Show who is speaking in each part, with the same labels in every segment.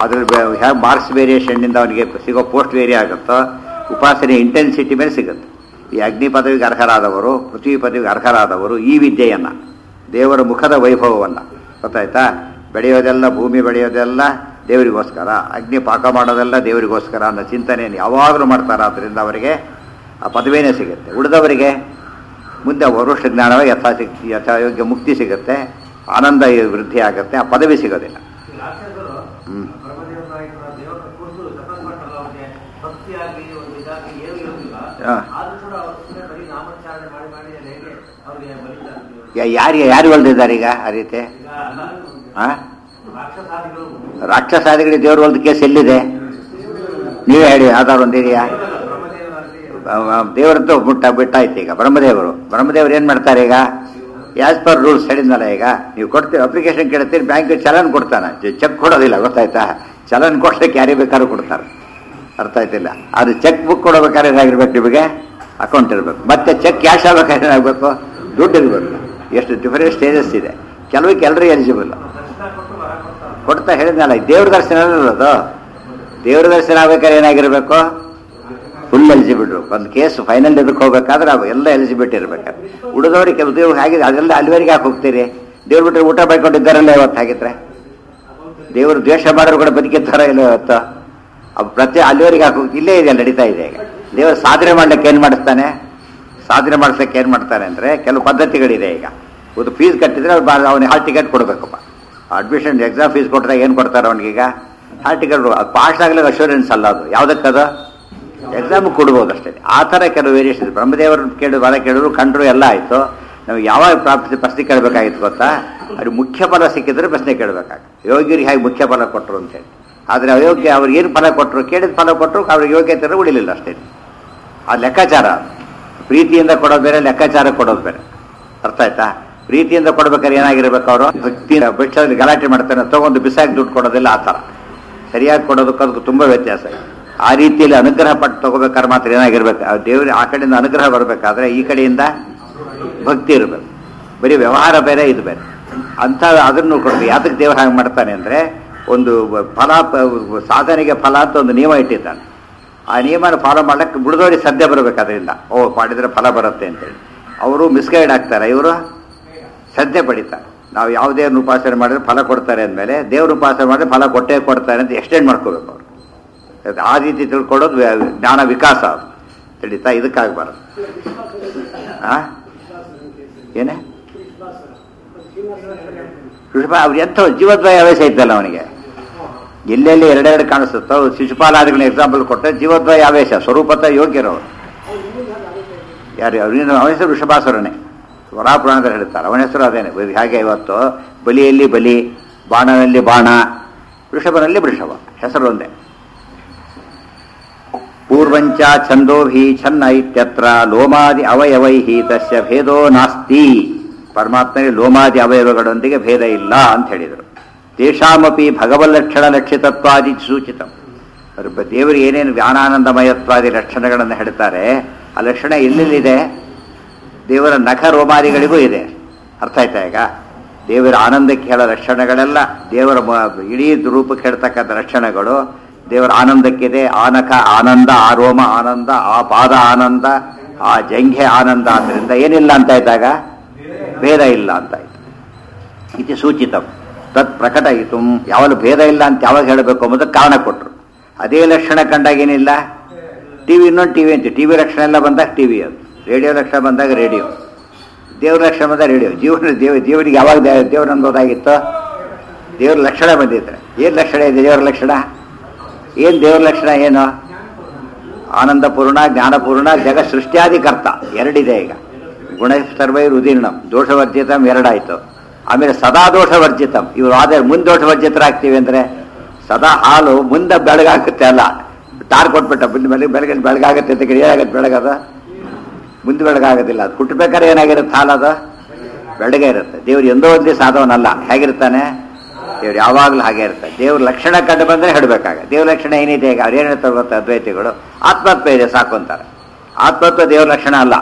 Speaker 1: ಅದ್ರ ಹೇಗೆ ಮಾರ್ಕ್ಸ್ ವೇರಿಯೇಷನ್ನಿಂದ ಅವನಿಗೆ ಸಿಗೋ ಪೋಸ್ಟ್ ವೇರಿ ಆಗುತ್ತೋ ಉಪಾಸನೆ ಇಂಟೆನ್ಸಿಟಿ ಮೇಲೆ ಸಿಗುತ್ತೆ ಈ ಅಗ್ನಿ ಪದವಿಗೆ ಅರ್ಹರಾದವರು ಪೃಥ್ವಿ ಪದವಿಗೆ ಅರ್ಹರಾದವರು ಈ ವಿದ್ಯೆಯನ್ನು ದೇವರ ಮುಖದ ವೈಭವವನ್ನು ಗೊತ್ತಾಯ್ತಾ ಬೆಳೆಯೋದೆಲ್ಲ ಭೂಮಿ ಬೆಳೆಯೋದೆಲ್ಲ ದೇವರಿಗೋಸ್ಕರ ಅಗ್ನಿ ಪಾಕ ಮಾಡೋದೆಲ್ಲ ದೇವರಿಗೋಸ್ಕರ ಅನ್ನೋ ಚಿಂತನೆಯನ್ನು ಯಾವಾಗಲೂ ಮಾಡ್ತಾರೆ ಆದ್ದರಿಂದ ಅವರಿಗೆ ಆ ಪದವಿನೇ ಸಿಗುತ್ತೆ ಉಳಿದವರಿಗೆ ಮುಂದೆ ವರುಷ ಜ್ಞಾನವೇ ಯಥಾಶಕ್ತಿ ಯಥಾಯೋಗ್ಯ ಮುಕ್ತಿ ಸಿಗುತ್ತೆ ಆನಂದ ವೃದ್ಧಿ ಆಗುತ್ತೆ ಆ ಪದವಿ ಸಿಗೋದಿಲ್ಲ
Speaker 2: ರಾಕ್ಷಸರು
Speaker 1: ಹ್ಮ್.
Speaker 2: ಬ್ರಹ್ಮದೇವರಾಗಿರುವ ದೇವರ ಕೂರ್ತು ತಪಸ್ ಮಾಡ್ತಾರಲ್ಲ ಅವ್ರಿಗೆ ಭಕ್ತಿಯಾಗಿ ಒಂದು ಇದಾಗಿ ಏನು ಇರೋದಿಲ್ಲ
Speaker 1: ಹಾ.
Speaker 2: ಆದ್ರೂ ಕೂಡ ಅವ್ರು ಸುಮ್ಮನೆ ಬರೀ ನಾಮೋಚ್ಚಾರಣೆ ಮಾಡಿ ಮಾಡಿ ಅದು ಹೇಗೆ ಅವ್ರಿಗೆ ಬಲಿತಾರೆ ದೇವರು?
Speaker 1: ಯಾ- ಯಾರಿಗೆ ಯಾರು ಹೊಲ್ದಿದ್ದಾರೆ ಈಗ ಆ ರೀತಿ
Speaker 2: ಈಗ ಅಲ್ಲ
Speaker 1: ಆ
Speaker 2: ರಾಕ್ಷಸಾದಿಗಳು
Speaker 1: ರಾಕ್ಷಸಾದಿಗಳಿಗೆ ದೇವ್ರ ಹೊಲ್ದ ಕೇಸ್ ಎಲ್ಲಿದೆ ನೀವೇ ಹೇಳಿ ಯಾವ್ದಾದ್ರು ಒಂದಿದೆಯಾ
Speaker 2: ಬ್ರಹ್ಮದೇವರಲ್ಲಿ
Speaker 1: ದೇವರಂತೂ ಮುಟ್ಟ ಬಿಟ್ಟಾಯ್ತು ಈಗ ಬ್ರಹ್ಮದೇವರು ಬ್ರಹ್ಮದೇವರು ಏನು ಮಾಡ್ತಾರೆ ಈಗ ಆಸ್ ಪರ್ ರೂಲ್ಸ್ ಹೇಳಿದ್ನಲ್ಲ ಈಗ ನೀವು ಕೊಡ್ತೀರಿ ಅಪ್ಲಿಕೇಶನ್ ಕೇಳ್ತೀರಿ ಬ್ಯಾಂಕ್ ಚಲನ್ ಕೊಡ್ತಾನೆ ಚೆಕ್ ಕೊಡೋದಿಲ್ಲ ಗೊತ್ತಾಯ್ತಾ ಚಲನ್ ಕೊಡ್ಲಿಕ್ಕೆ ಯಾರಿಗೆ ಬೇಕಾದ್ರೂ ಕೊಡ್ತಾರೆ ಅರ್ಥ ಆಯ್ತಿಲ್ಲ ಅದು ಚೆಕ್ ಬುಕ್ ಕೊಡಬೇಕಾದ್ರೆ ಏನಾಗಿರ್ಬೇಕು ನಿಮಗೆ ಅಕೌಂಟ್ ಇರಬೇಕು ಮತ್ತೆ ಚೆಕ್ ಕ್ಯಾಶ್ ಆಗ್ಬೇಕಾದ್ರೆ ಏನಾಗಬೇಕು ದುಡ್ಡು ಇರಬೇಕು ಎಷ್ಟು ಡಿಫರೆಂಟ್ ಸ್ಟೇಜಸ್ ಇದೆ ಕೆಲವಕ್ಕೆ ಎಲ್ಲರೂ ಎಲಿಜಿಬಲ್
Speaker 2: ದರ್ಶನ ಕೊಟ್ಟು ವರ ಕೊಡ್ತಾರೆ
Speaker 1: ಕೊಡ್ತಾ ಹೇಳಿದ್ನಲ್ಲ ದೇವ್ರ ದರ್ಶನ ಇರೋದು ದೇವ್ರ ದರ್ಶನ ಆಗ್ಬೇಕಾದ್ರೆ ಏನಾಗಿರ್ಬೇಕು ಫುಲ್ ಎಲಿಜಿಬಿಲಿಟಿ ಒಂದು ಕೇಸ್ ಫೈನಲ್ ಇದಕ್ಕೆ ಹೋಗ್ಬೇಕಾದ್ರೆ ಅವು ಎಲ್ಲ ಎಲಿಜಿಬಿಲಿಟಿ ಇರ್ಬೇಕಾದ್ರೆ ಉಳಿದವ್ರಿಗೆ ಕೆಲವು ದೇವ್ರು ಹಾಗೆ ಅದೆಲ್ಲ ಅಲ್ಲಿವರೆಗೆ ಯಾಕೆ ಹೋಗ್ತೀರಿ ದೇವ್ರು ಬಿಟ್ಟರೆ ಊಟ ಬೈಕೊಂಡಿದ್ದಾರಲ್ಲ ಇವತ್ತು ಹಾಗಿದ್ರೆ ದೇವರು ದ್ವೇಷ ಮಾಡೋರು ಕೂಡ ಬದುಕಿರ್ತಾರ ಇಲ್ಲ ಇವತ್ತು ಅವು ಪ್ರತಿ ಅಲ್ಲಿವರೆಗೆ ಹಾಕಿ ಹೋಗ್- ಇಲ್ಲೇ ಇದೆ ನಡೀತಾ ಇದೆ ಈಗ ದೇವರು ಸಾಧನೆ ಮಾಡ್ಲಿಕ್ಕೆ ಏನು ಮಾಡಿಸ್ತಾನೆ ಸಾಧನೆ ಮಾಡಿಸ್ಲಿಕ್ಕೆ ಏನು ಮಾಡ್ತಾನೆ ಅಂದರೆ ಕೆಲವು ಪದ್ಧತಿಗಳಿದೆ ಈಗ ಒಂದು ಫೀಸ್ ಕಟ್ಟಿದ್ರೆ ಅವ್ರು ಬಾ- ಅವನಿಗೆ ಹಾಲ್ ಟಿಕೆಟ್ ಕೊಡಬೇಕಪ್ಪ ಅಡ್ಮಿಷನ್ ಎಕ್ಸಾಮ್ ಫೀಸ್ ಕೊಟ್ಟರೆ ಏನು ಕೊಡ್ತಾರೆ ಅವನಿಗೀಗ ಹಾಲ್ ಟಿಕೆಟ್ ಪಾಸ್ ಆಗ್ಲಿಕ್ಕೆ ಅಶೂರೆನ್ಸ್ ಅಲ್ಲ ಅದು ಯಾವುದಕ್ಕದು ಎಕ್ಸಾಮ್ ಕೊಡ್ಬೋದು ಅಷ್ಟೇ ಆ ಥರ ಕೆಲವು ವೇರಿಯೇಷನ್ ಬ್ರಹ್ಮದೇವರು ಕೇಳಿದ್ರು ವರ ಕೇಳಿದ್ರು ಕಂಡ್ರು ಎಲ್ಲ ಆಯಿತು ನಾವು ಯಾವಾಗ ಪ್ರಾಪ್ತಿ ಪ್ರಶ್ನೆ ಕೇಳಬೇಕಾಗಿತ್ತು ಗೊತ್ತಾ ಅವ್ರಿಗೆ ಮುಖ್ಯ ಫಲ ಸಿಕ್ಕಿದ್ರೆ ಪ್ರಶ್ನೆ ಕೇಳಬೇಕಾಗಿತ್ತು ಯೋಗ್ಯರಿಗೆ ಹೇಗೆ ಮುಖ್ಯ ಫಲ ಕೊಟ್ಟರು ಅಂತೇಳಿ ಆದರೆ ಅಯೋಗ್ಯ ಅವ್ರಿಗೆ ಏನು ಫಲ ಕೊಟ್ಟರು ಕೇಳಿದ ಫಲ ಕೊಟ್ಟರು ಅವ್ರಿಗೆ ಯೋಗ್ಯತೆ ಇದ್ರೆ ಉಳಿಲಿಲ್ಲ ಅಷ್ಟೇ ಆ ಲೆಕ್ಕಾಚಾರ ಪ್ರೀತಿಯಿಂದ ಕೊಡೋದು ಬೇರೆ ಲೆಕ್ಕಾಚಾರ ಕೊಡೋದು ಬೇರೆ ಅರ್ಥ ಆಯ್ತಾ ಪ್ರೀತಿಯಿಂದ ಕೊಡ್ಬೇಕಾದ್ರೆ ಏನಾಗಿರ್ಬೇಕು ಅವರು ಭಕ್ತಿ ಭಿಕ್ಷದಲ್ಲಿ ಗಲಾಟೆ ಮಾಡ್ತಾನೆ ತಗೊಂಡು ಬಿಸಾಕಿ ದುಡ್ಡು ಕೊಡೋದಿಲ್ಲ ಆ ಥರ ಸರಿಯಾಗಿ ಕೊಡೋದಕ್ಕೆ ಅದಕ್ಕೆ ತುಂಬ ವ್ಯತ್ಯಾಸ ಇದೆ ಆ ರೀತಿಯಲ್ಲಿ ಅನುಗ್ರಹ ಪಟ್ಟು ತಗೋಬೇಕಾದ್ರೆ ಮಾತ್ರ ಏನಾಗಿರ್ಬೇಕು ಆ ದೇವ್ರ ಆ ಕಡೆಯಿಂದ ಅನುಗ್ರಹ ಬರಬೇಕಾದ್ರೆ ಈ ಕಡೆಯಿಂದ ಭಕ್ತಿ ಇರಬೇಕು ಬರೀ ವ್ಯವಹಾರ ಬೇರೆ ಇದು ಬೇರೆ ಅಂತ ಅದನ್ನು ಕೊಡಬೇಕು ಯಾತಕ್ಕೆ ದೇವರು ಹಾಗೆ ಮಾಡ್ತಾನೆ ಅಂದರೆ ಒಂದು ಫಲ ಪ- ಸಾಧನೆಗೆ ಫಲ ಅಂತ ಒಂದು ನಿಯಮ ಇಟ್ಟಿದ್ದಾನೆ ಆ ನಿಯಮನ ಫಾಲೋ ಮಾಡಕ್ಕೆ ಬಿಡದವ್ರಿಗೆ ಸದ್ಯ ಬರಬೇಕು ಅದರಿಂದ ಓ ಮಾಡಿದರೆ ಫಲ ಬರುತ್ತೆ ಅಂತೇಳಿ ಅವರು ಮಿಸ್ಗೈಡ್ ಆಗ್ತಾರೆ ಇವರು ಸದ್ಯ ಪಡಿತಾರೆ ನಾವು ಯಾವುದೇ ಉಪಾಸನೆ ಮಾಡಿದ್ರೆ ಫಲ ಕೊಡ್ತಾರೆ ಅಂದಮೇಲೆ ದೇವ್ರ ಉಪಾಸನೆ ಮಾಡಿದ್ರೆ ಫಲ ಕೊಟ್ಟೇ ಕೊಡ್ತಾರೆ ಅಂತ ಎಕ್ಸ್ಟೆಂಡ್ ಮಾಡ್ಕೋಬೇಕು ಅವರು ಅದು ಆ ರೀತಿ ತಿಳ್ಕೊಳ್ಳೋದು ವ್ಯ- ಜ್ಞಾನ ವಿಕಾಸ ಅದು ತಿಳಿತಾ ಇದಕ್ಕಾಗಬಾರದು ಆ ಏನೇ ಋಷಭ ಅವ್ರು ಎಂಥ ಜೀವದ್ವಯ ಆವೇಶ ಇದ್ದಲ್ಲ ಅವನಿಗೆ ಎಲ್ಲೆಲ್ಲಿ ಎರಡೆರಡು ಕಾಣಿಸುತ್ತೋ ಶಿಶುಪಾಲಾದಿಗಳನ್ನ ಎಕ್ಸಾಂಪಲ್ ಕೊಟ್ಟರೆ ಜೀವದ್ವಯ ಆವೇಶ ಸ್ವರೂಪತ ಯೋಗ್ಯರವರು ಯಾರು ಅವನ ಅವನ ಹೆಸರು ವೃಷಭಾಸುರನೇ ವರಾಪುರಾಣದಲ್ಲಿ ಹೇಳ್ತಾರೆ ಅವನ ಹೆಸರು ಅದೇನೆ ಹಾಗೆ ಇವತ್ತು ಬಲಿಯಲ್ಲಿ ಬಲಿ ಬಾಣನಲ್ಲಿ ಬಾಣ ವೃಷಭನಲ್ಲಿ ವೃಷಭ ಹೆಸರು ಒಂದೇ ಪೂರ್ವಂಚ ಛಂದೋಭಿ ಛನ್ನ ಇತ್ಯತ್ರ ಲೋಮಾದಿ ಅವಯವೈ ತಸ್ಯ ಭೇದೋ ನಾಸ್ತಿ ಪರಮಾತ್ಮನಿಗೆ ಲೋಮಾದಿ ಅವಯವಗಳೊಂದಿಗೆ ಭೇದ ಇಲ್ಲ ಅಂತ ಹೇಳಿದರು ತೇಷಾಮಪಿ ಭಗವಲ್ಲಕ್ಷಣ ಲಕ್ಷಿತತ್ವಾದಿ ಸೂಚಿತ ದೇವರು ಏನೇನು ಜ್ಞಾನಾನಂದಮಯತ್ವಾದಿ ಲಕ್ಷಣಗಳನ್ನು ಹೇಳ್ತಾರೆ ಆ ಲಕ್ಷಣ ಎಲ್ಲೆಲ್ಲಿದೆ ದೇವರ ನಖ ರೋಮಾದಿಗಳಿಗೂ ಇದೆ ಅರ್ಥ ಆಯ್ತಾ ಈಗ ದೇವರ ಆನಂದಕ್ಕೆ ಹೇಳೋ ಲಕ್ಷಣಗಳೆಲ್ಲ ದೇವರ ಮ- ಇಡೀ ರೂಪಕ್ಕೆ ಹೇಳ್ತಕ್ಕಂಥ ಲಕ್ಷಣಗಳು ದೇವರ ಆನಂದಕ್ಕಿದೆ ಆನಕ ಆನಂದ ಆ ರೋಮ ಆನಂದ ಆ ಪಾದ ಆನಂದ ಆ ಜಂಘೆ ಆನಂದ ಆದ್ದರಿಂದ ಏನಿಲ್ಲ ಅಂತ ಇದ್ದಾಗ ಭೇದ ಇಲ್ಲ ಅಂತ ಆಯ್ತು ಇತಿ ಸೂಚಿತಂ ತತ್ ಪ್ರಕಟಯಿತು ಯಾವಾಗ ಭೇದ ಇಲ್ಲ ಅಂತ ಯಾವಾಗ ಹೇಳಬೇಕು ಎಂಬುದಕ್ಕೆ ಕಾರಣ ಕೊಟ್ಟರು ಅದೇ ಲಕ್ಷಣ ಕಂಡಾಗ ಏನಿಲ್ಲ ಟಿ ವಿ ಇನ್ನೊಂದು ಟಿ ವಿ ಅಂತ ಟಿ ವಿ ಲಕ್ಷಣ ಎಲ್ಲ ಬಂದಾಗ ಟಿ ವಿ ಅದು ರೇಡಿಯೋ ಲಕ್ಷಣ ಬಂದಾಗ ರೇಡಿಯೋ ದೇವ್ರ ಲಕ್ಷಣ ಬಂದಾಗ ರೇಡಿಯೋ ಜೀವನ ದೇವ ದೇವರಿಗೆ ಯಾವಾಗ ದೇ- ದೇವ್ರ ಅನ್ಬೋದಾಗಿತ್ತು ದೇವ್ರ ಲಕ್ಷಣ ಬಂದಿದ್ರೆ ಏನು ಲಕ್ಷಣ ಇದೆ ದೇವರ ಲಕ್ಷಣ ಏನು ದೇವ್ರ ಲಕ್ಷಣ ಏನು ಆನಂದಪೂರ್ಣ ಜ್ಞಾನಪೂರ್ಣ ಜಗ ಸೃಷ್ಟಿಯಾದಿಕರ್ತ ಎರಡಿದೆ ಈಗ ಗುಣ ಸರ್ವೈ ರುದೀರ್ಣಂ ದೋಷವರ್ಜಿತಂ ಎರಡಾಯ್ತು ಆಮೇಲೆ ಸದಾ ದೋಷವರ್ಜಿತಂ ಇವರು ಆದ್ರೆ ಮುಂದೆ ದೋಷವರ್ಜಿತರಾಗ್ತೀವಿ ಅಂದ್ರೆ ಸದಾ ಹಾಲು ಮುಂದೆ ಬೆಳಗಾಗುತ್ತೆ ಅಲ್ಲ ಟಾರ್ ಕೊಟ್ಬಿಟ್ಟ ಮುಂದೆ ಬೆಳಗ್ಗೆ ಬೆಳಗ್ಗೆ ಬೆಳಗಾಗುತ್ತೆ ಅಂತ ಕೇಳಿ ಏನಾಗುತ್ತೆ ಬೆಳಗದ ಮುಂದೆ ಬೆಳಗಾಗೋದಿಲ್ಲ ಅದು ಕುಟ್ಬೇಕಾದ್ರೆ ಏನಾಗಿರುತ್ತೆ ಹಾಲದು ಬೆಳಗ್ಗೆ ಇರುತ್ತೆ ದೇವ್ರು ಎಂದೋ ಒಂದು ದಿವಸ ಆದವನಲ್ಲ ಹೇಗಿರ್ತಾನೆ ದೇವ್ರು ಯಾವಾಗಲೂ ಹಾಗೆ ಇರ್ತಾರೆ ದೇವ್ರ ಲಕ್ಷಣ ಕಂಡು ಬಂದರೆ ಹೇಳಬೇಕಾಗ ದೇವ್ರ ಲಕ್ಷಣ ಏನಿದೆ ಈಗ ಅವ್ರು ಏನು ಹೇಳ್ತಾರೆ ಗೊತ್ತಾ ಅದ್ವೈತಿಗಳು ಆತ್ಮತ್ವ ಇದೆ ಸಾಕು ಅಂತಾರೆ ಆತ್ಮತ್ವ ದೇವ್ರ ಲಕ್ಷಣ ಅಲ್ಲ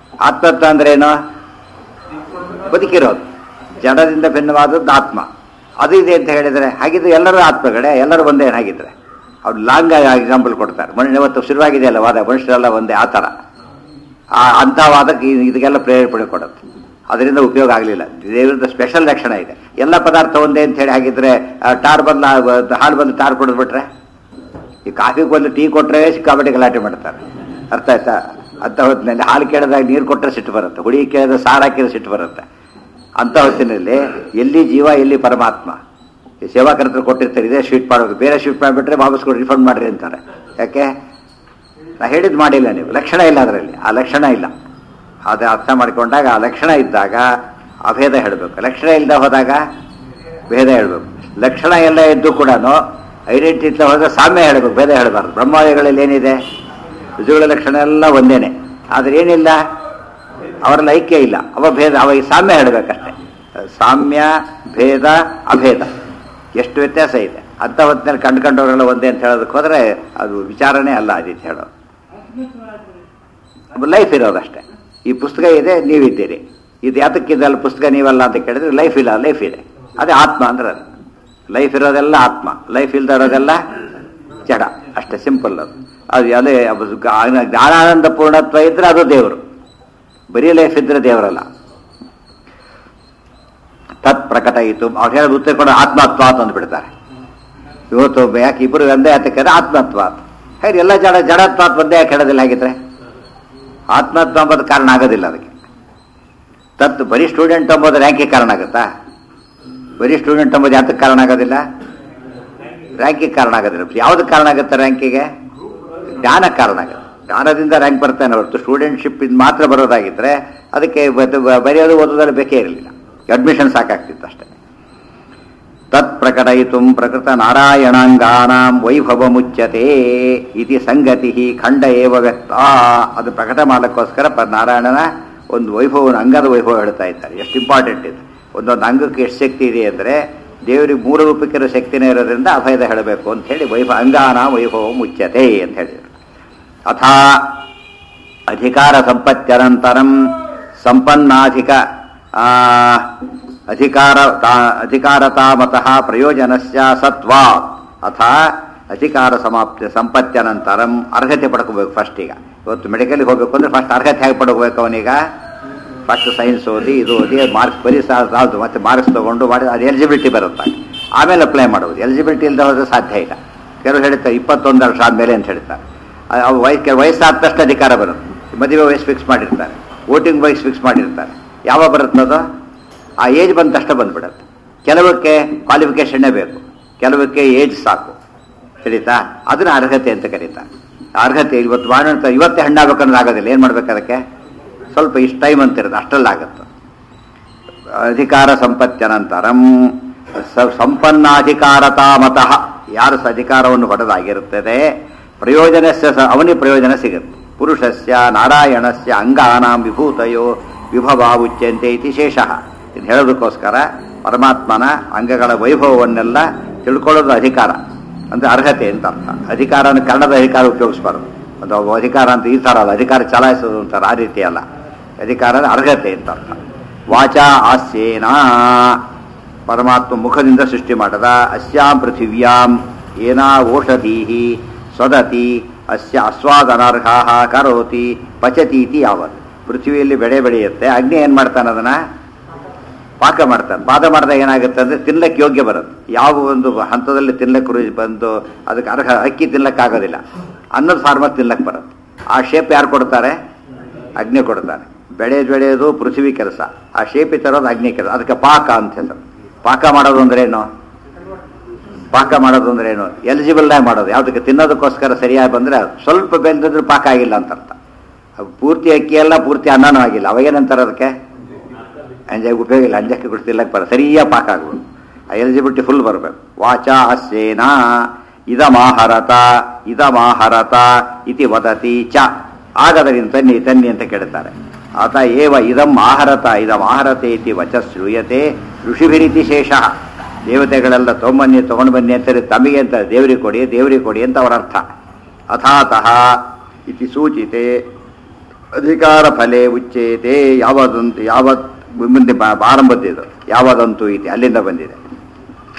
Speaker 1: ಆತ್ಮತ್ವ ಅಂದ್ರೆ ಏನು ಬದುಕಿರೋದು ಜಡದಿಂದ ಭಿನ್ನವಾದದ್ದು ಆತ್ಮ ಅದು ಇದೆ ಅಂತ ಹೇಳಿದರೆ ಹಾಗಿದ್ರೆ ಎಲ್ಲರೂ ಆತ್ಮಗಳೇ ಎಲ್ಲರೂ ಒಂದೇ ಹಾಗಿದ್ರೆ ಅವ್ರು ಲಾಂಗ್ ಎಕ್ಸಾಂಪಲ್ ಕೊಡ್ತಾರೆ ಮನುಷ್ಯ ಇವತ್ತು ಶುರುವಾಗಿದೆಯಲ್ಲ ವಾದ ಮನುಷ್ಯರೆಲ್ಲ ಒಂದೇ ಆ ಥರ ಆ ಅಂಥ ವಾದಕ್ಕೆ ಇದ್- ಇದಕ್ಕೆಲ್ಲ ಪ್ರೇರೇಪಣೆ ಕೊಡುತ್ತೆ ಅದರಿಂದ ಉಪಯೋಗ ಆಗಲಿಲ್ಲ ದೇವರದ ಸ್ಪೆಷಲ್ ಲಕ್ಷಣ ಇದೆ ಎಲ್ಲ ಪದಾರ್ಥ ಒಂದೇ ಅಂತ ಹೇಳಿ ಹಾಗಿದ್ರೆ ಆ, ಟಾರ್ ಬದಲ ಹಾಲು ಬಂದು ಟಾರ್ ಕೊಡಿದ್ಬಿಟ್ರೆ ಈ ಕಾಫಿ ಬಂದು ಟೀ ಕೊಟ್ಟರೆ ಸಿಕ್ಕಾಪಟ್ಟೆ ಗಲಾಟೆ ಮಾಡ್ತಾರೆ ಅರ್ಥ ಆಯ್ತಾ ಅಂಥ ಹೊತ್ತಿನಲ್ಲಿ ಹಾಲು ಕೇಳಿದಾಗ ನೀರು ಕೊಟ್ಟರೆ ಸಿಟ್ಟು ಬರುತ್ತೆ ಹುಡಿ ಕೇಳಿದ್ರೆ ಸಾರು ಹಾಕಿದ್ರೆ ಸಿಟ್ಟು ಬರುತ್ತೆ ಅಂಥ ಹೊತ್ತಿನಲ್ಲಿ ಎಲ್ಲಿ ಜೀವ ಎಲ್ಲಿ ಪರಮಾತ್ಮ ಈ ಸೇವಾಕರ್ತರು ಕೊಟ್ಟಿರ್ತಾರೆ ಇದೇ ಸ್ವೀಟ್ ಮಾಡಬೇಕು ಬೇರೆ ಸ್ವೀಟ್ ಮಾಡಿಬಿಟ್ರೆ ವಾಪಸ್ ಕೊಡಿ ರಿಫಂಡ್ ಮಾಡ್ರಿ ಅಂತಾರೆ ಯಾಕೆ ನಾ ಹೇಳಿದ್ದು ಮಾಡಿಲ್ಲ ನೀವು ಲಕ್ಷಣ ಇಲ್ಲ ಅದರಲ್ಲಿ ಆ ಲಕ್ಷಣ ಇಲ್ಲ ಅದು ಅರ್ಥ ಮಾಡಿಕೊಂಡಾಗ ಆ ಲಕ್ಷಣ ಇದ್ದಾಗ ಅಭೇದ ಹೇಳಬೇಕು ಲಕ್ಷಣ ಇಲ್ಲದೆ ಹೋದಾಗ ಭೇದ ಹೇಳಬೇಕು ಲಕ್ಷಣ ಎಲ್ಲ ಇದ್ದು ಕೂಡ ಐಡೆಂಟಿಟಿ ಇಲ್ಲದೆ ಹೋದ್ರೆ ಸಾಮ್ಯ ಹೇಳಬೇಕು ಭೇದ ಹೇಳಬಾರ್ದು ಬ್ರಹ್ಮಾದಿಗಳಲ್ಲಿ ಏನಿದೆ ರುಜುಗಳ ಲಕ್ಷಣ ಎಲ್ಲ ಒಂದೇನೆ ಆದರೆ ಏನಿಲ್ಲ ಅವರಲ್ಲಿ ಐಕ್ಯ ಇಲ್ಲ ಅವ ಭೇದ ಅವ ಈ ಸಾಮ್ಯ ಹೇಳಬೇಕಷ್ಟೆ ಸಾಮ್ಯ ಭೇದ ಅಭೇದ ಎಷ್ಟು ವ್ಯತ್ಯಾಸ ಇದೆ ಅಂಥ ಹೊತ್ತಿನಲ್ಲಿ ಕಂಡುಕೊಂಡವರೆಲ್ಲ ಒಂದೇ ಅಂತ ಹೇಳೋದಕ್ಕೆ ಹೋದರೆ ಅದು ವಿಚಾರನೇ ಅಲ್ಲ ಅದಿತ್ತು ಹೇಳೋದು ಲೈಫ್ ಇರೋದಷ್ಟೇ ಈ ಪುಸ್ತಕ ಇದೆ ನೀವಿದ್ದೀರಿ ಇದು ಯಾತಕ್ಕಿದಲ್ಲ ಪುಸ್ತಕ ನೀವಲ್ಲ ಅಂತ ಕೇಳಿದ್ರೆ ಲೈಫ್ ಇಲ್ಲ ಲೈಫ್ ಇದೆ ಅದೇ ಆತ್ಮ ಅಂದ್ರೆ ಅದು ಲೈಫ್ ಇರೋದೆಲ್ಲ ಆತ್ಮ ಲೈಫ್ ಇಲ್ದೇ ಇರೋದೆಲ್ಲ ಜಡ ಅಷ್ಟೇ ಸಿಂಪಲ್ ಅದು ಅದು ಅದೇ ಅದು ಜ್ಞಾನ- ಜ್ಞಾನಾನಂದ ಪೂರ್ಣತ್ವ ಇದ್ರೆ ಅದು ದೇವರು ಬರೀ ಲೈಫ್ ಇದ್ರೆ ದೇವರಲ್ಲ ತತ್ ಪ್ರಕಟಯಿತು ಅವ್ರು ಹೇಳೋದು ಉತ್ತರ ಕೊಡ ಆತ್ಮತ್ವ ಅಂತ ಅಂದ್ಬಿಡ್ತಾರೆ ಇವತ್ತು ಯಾಕೆ ಇಬ್ಬರು ಒಂದೇ ಯಾತಕ್ಕೆ ಆತ್ಮತ್ವ ಹೇಗೆ ಎಲ್ಲ ಜಡ ಜಡತ್ವ ಅಂತ ಒಂದೇ ಯಾಕೆ ಹೇಳೋದಿಲ್ಲ ಹಾಗಿದ್ರೆ ಆತ್ಮತ್ವ ಎಂಬುದು ಕಾರಣ ಆಗೋದಿಲ್ಲ ಅದಕ್ಕೆ ತತ್ ಬರೀ ಸ್ಟೂಡೆಂಟ್ ಎಂಬುದು ರ್ಯಾಂಕಿಗೆ ಕಾರಣ ಆಗುತ್ತಾ ಬರೀ ಸ್ಟೂಡೆಂಟ್ ಎಂಬುದು ಯಾತಕ್ಕೆ ಕಾರಣ ಆಗೋದಿಲ್ಲ ರ್ಯಾಂಕಿಗೆ ಕಾರಣ ಆಗೋದಿಲ್ಲ ಯಾವ್ದಕ್ಕೆ ಕಾರಣ ಆಗುತ್ತೆ ರ್ಯಾಂಕಿಗೆ ಜ್ಞಾನ ಕಾರಣ ಆಗುತ್ತೆ ಜ್ಞಾನದಿಂದ ರ್ಯಾಂಕ್ ಬರ್ತಾನೆ ಹೊರತು ಸ್ಟೂಡೆಂಟ್ಶಿಪ್ ಇದು ಮಾತ್ರ ಬರೋದಾಗಿದ್ರೆ ಅದಕ್ಕೆ ಬ- ಬ- ಬರೆಯೋದು ಓದೋದ್ರಲ್ಲಿ ಬೇಕೇ ಇರಲಿಲ್ಲ ಅಡ್ಮಿಷನ್ ಸಾಕಾಗ್ತಿತ್ತು ಅಷ್ಟೇ ತತ್ ಪ್ರಕಟಯಿತು ಪ್ರಕೃತ ನಾರಾಯಣಾಂಗಾನಾಂ ವೈಭವ ಮುಚ್ಯತೆ ಇತಿ ಸಂಗತಿ ಖಂಡ ಏವ ವ್ಯಕ್ತ ಅದು ಪ್ರಕಟ ಮಾಡಕ್ಕೋಸ್ಕರ ಪ ನಾರಾಯಣನ ಒಂದು ವೈಭವ ಅಂಗದ ವೈಭವ ಹೇಳ್ತಾ ಇದ್ದಾರೆ ಎಷ್ಟು ಇಂಪಾರ್ಟೆಂಟ್ ಇದು ಒಂದೊಂದು ಅಂಗಕ್ಕೆ ಎಷ್ಟು ಶಕ್ತಿ ಇದೆ ಅಂದರೆ ದೇವರಿಗೆ ಮೂರು ರೂಪಕ್ಕಿರೋ ಶಕ್ತಿನೇ ಇರೋದ್ರಿಂದ ಅಭಯದ ಹೇಳಬೇಕು ಅಂತ ಹೇಳಿ ವೈಭವ ಅಂಗಾನ ವೈಭವ ಮುಚ್ಯತೆ ಅಂತ ಹೇಳಿದರು ಅಥಾ ಅಧಿಕಾರ ಸಂಪತ್ಯನಂತರಂ ಸಂಪನ್ನಾಧಿಕ ಆ, ಅಧಿಕಾರ ತಾ- ಅಧಿಕಾರತಾಮತಃ ಪ್ರಯೋಜನಸ್ಯ ಸತ್ವ ಅಥ ಅಧಿಕಾರ ಸಮಾಪ್ತಿ ಸಂಪತ್ಯನಂತರಂ ಅರ್ಹತೆ ಪಡ್ಕೋಬೇಕು ಫಸ್ಟ್ ಈಗ ಇವತ್ತು ಮೆಡಿಕಲ್ಗೆ ಹೋಗ್ಬೇಕು ಅಂದ್ರೆ ಫಸ್ಟ್ ಅರ್ಹತೆ ಹೇಗೆ ಪಡ್ಕೋಬೇಕು ಅವನೀಗ ಫಸ್ಟ್ ಸೈನ್ಸ್ ಓದಿ ಇದು ಓದಿ ಮಾರ್ಕ್ಸ್ ಬರೀ ಸಾಲದು ಮತ್ತೆ ಮಾರ್ಕ್ಸ್ ತಗೊಂಡು ಮಾಡಿ ಅದು ಎಲಿಜಿಬಿಲಿಟಿ ಬರುತ್ತೆ ಆಮೇಲೆ ಅಪ್ಲೈ ಮಾಡೋದು ಎಲಿಜಿಬಿಲಿಟಿ ಇಲ್ಲದೆ ಹೋದ್ರೆ ಸಾಧ್ಯ ಇಲ್ಲ ಕೆಲವರು ಹೇಳ್ತಾರೆ ಇಪ್ಪತ್ತೊಂದು ವರ್ಷ ಆದಮೇಲೆ ಅಂತ ಹೇಳ್ತಾರೆ ಆ- ಆ ವಯಸ್ಸು ಕೆಲ ವಯಸ್ಸಾದ ತಕ್ಷಣ ಅಧಿಕಾರ ಬರುತ್ತೆ ಮದುವೆ ವಯಸ್ಸು ಫಿಕ್ಸ್ ಮಾಡಿರ್ತಾರೆ ವೋಟಿಂಗ್ ವಯಸ್ಸು ಫಿಕ್ಸ್ ಮಾಡಿರ್ತಾರೆ ಯಾವಾಗ ಬರುತ್ತೆ ಅದು ಆ ಏಜ್ ಬಂದ ತಕ್ಷಣ ಬಂದ್ಬಿಡುತ್ತೆ ಕೆಲವಕ್ಕೆ ಕ್ವಾಲಿಫಿಕೇಷನ್ನೇ ಬೇಕು ಕೆಲವಕ್ಕೆ ಏಜ್ ಸಾಕು ತಿಳಿತಾ ಅದನ್ನ ಅರ್ಹತೆ ಅಂತ ಕರೀತಾರೆ ಆ ಅರ್ಹತೆ ಇವತ್ತು ಬಾಣಂತ ಇವತ್ತೇ ಹಣ್ಣಾಗಬೇಕನ್ನೋದು ಆಗೋದಿಲ್ಲ ಏನು ಮಾಡ್ಬೇಕು ಅದಕ್ಕೆ ಸ್ವಲ್ಪ ಇಷ್ಟು ಟೈಮ್ ಅಂತ ಇರುತ್ತೆ ಅಷ್ಟಲ್ಲಾಗತ್ತೆ ಅಧಿಕಾರ ಸಂಪತ್ಯನಂತರಂ ಸ- ಸಂಪನ್ನಾಧಿಕಾರತಾಮತಃ ಯಾರು ಸ ಅಧಿಕಾರವನ್ನು ಪಡೆದಾಗಿರುತ್ತದೆ ಪ್ರಯೋಜನಸ್ಯ ಸ ಅವನಿಗೆ ಪ್ರಯೋಜನ ಸಿಗುತ್ತೆ ಪುರುಷಸ್ಯ ನಾರಾಯಣಸ್ಯ ಅಂಗಾನಾಂ ವಿಭೂತಯೋ ವಿಭವ ಉಚ್ಯಂತೆ ಇತಿ ಶೇಷಃ ಇದು ಹೇಳೋದಕ್ಕೋಸ್ಕರ ಪರಮಾತ್ಮನ ಅಂಗಗಳ ವೈಭವವನ್ನೆಲ್ಲ ತಿಳ್ಕೊಳ್ಳೋದು ಅಧಿಕಾರ ಅಂದ್ರೆ ಅರ್ಹತೆ ಅಂತ ಅರ್ಥ ಅಧಿಕಾರನ ಕನ್ನಡದ ಅಧಿಕಾರ ಉಪಯೋಗಿಸ್ಬಾರ್ದು ಒಂದು ಒಬ್ಬ ಅಧಿಕಾರ ಅಂತ ಈ ಥರ ಅಲ್ಲ ಅಧಿಕಾರ ಚಲಾಯಿಸೋದು ಅಂತಾರೆ ಆ ರೀತಿ ಅಲ್ಲ ಅಧಿಕಾರದ ಅರ್ಹತೆ ಅಂತ ಅರ್ಥ ವಾಚಾ ಆಸ್ಯೇನ ಪರಮಾತ್ಮ ಮುಖದಿಂದ ಸೃಷ್ಟಿ ಮಾಡದ ಅಸ್ಯಾಂ ಪೃಥಿವ್ಯಾಂ ಏನಾ ಓಷಧೀ ಸ್ವದತಿ ಅಸ್ಯ ಆಸ್ವಾದನಾರ್ಹ ಕರೋತಿ ಪಚತೀತಿ ಯಾವತ್ ಪೃಥ್ವಿಯಲ್ಲಿ ಬೆಳೆ ಬೆಳೆಯುತ್ತೆ ಅಗ್ನಿ ಏನು ಮಾಡ್ತಾನೆ ಅದನ್ನ ಪಾಕ ಮಾಡ್ತಾನೆ ಪಾದ ಮಾಡಿದಾಗ ಏನಾಗುತ್ತೆ ಅಂದರೆ ತಿನ್ಲಕ್ಕೆ ಯೋಗ್ಯ ಬರುತ್ತೆ ಯಾವ ಒಂದು ಹಂತದಲ್ಲಿ ತಿನ್ಲಕ್ಕೆ ರುಚಿ ಬಂದು ಅದಕ್ಕೆ ಅರ್ಹ ಅಕ್ಕಿ ತಿನ್ಲಕ್ಕೆ ಆಗೋದಿಲ್ಲ ಅನ್ನದ ಫಾರ್ಮರ್ ತಿನ್ಲಕ್ಕೆ ಬರುತ್ತೆ ಆ ಶೇಪ್ ಯಾರು ಕೊಡ್ತಾರೆ ಅಗ್ನಿ ಕೊಡ್ತಾರೆ ಬೆಳೆ ಬೆಳೆಯೋದು ಪೃಥ್ವಿ ಕೆಲಸ ಆ ಶೇಪಿ ತರೋದು ಅಗ್ನಿ ಕೆಲಸ ಅದಕ್ಕೆ ಪಾಕ ಅಂತ ಹೆಸರು ಪಾಕ ಮಾಡೋದು ಅಂದ್ರೆ ಏನು ಪಾಕ ಮಾಡೋದು ಅಂದ್ರೆ ಏನು ಎಲಿಜಿಬಲ್ನಾಗ ಮಾಡೋದು ಯಾವುದಕ್ಕೆ ತಿನ್ನೋದಕ್ಕೋಸ್ಕರ ಸರಿಯಾಗಿ ಬಂದರೆ ಸ್ವಲ್ಪ ಬೆಂದಿದ್ರು ಪಾಕ ಆಗಿಲ್ಲ ಅಂತ ಅರ್ಥ ಅದು ಪೂರ್ತಿ ಅಕ್ಕಿ ಅಲ್ಲ ಪೂರ್ತಿ ಅನ್ನನೂ ಆಗಿಲ್ಲ ಅವಾಗೇನಂತಾರೆ ಅದಕ್ಕೆ ಅಂಜಾಗ ಉಪಯೋಗ ಇಲ್ಲ ಅಂಜಕ್ಕೆ ಕೊಡ್ತಿಲ್ಲಕ್ಕೆ ಬರ ಸರಿಯಾಗಿ ಪಾಕ ಆಗ್ಬೋದು ಆ ಎಲಿಜಿಬಿಲಿಟಿ ಫುಲ್ ಬರಬೇಕು ವಾಚ ಅಸ್ಯೇನ ಇದಮಾಹರತ ಇದಮಾಹರತ ಇತಿ ವದತಿ ಚ ಆಗದರಿಂದ ತನ್ನಿ ತನ್ನಿ ಅಂತ ಕೇಳುತ್ತಾರೆ ಆತ ಏವ ಇದಂ ಆಹರತ ಇದಂ ಆಹರತೆ ಇತಿ ವಚ ಶ್ರೂಯತೆ ಋಷಿಭಿರಿತಿ ಶೇಷ ದೇವತೆಗಳೆಲ್ಲ ತೊಗೊಂಬನ್ನಿ ತಗೊಂಡು ಬನ್ನಿ ಅಂತಾರೆ ತಮಗೆ ಅಂತ ದೇವರಿಗೆ ಕೊಡಿ ದೇವರಿಗೆ ಕೊಡಿ ಅಂತ ಅವರ ಅರ್ಥ ಅಥಾತಃ ಇತಿ ಸೂಚಿತೆ ಅಧಿಕಾರ ಫಲೆ ಉಚ್ಚೇತೆ ಯಾವದಂತು ಯಾವತ್ ಮುಂದೆ ಬಾ- ಆರಂಭದ್ದಿದು ಯಾವದಂತು ಇತಿ ಅಲ್ಲಿಂದ ಬಂದಿದೆ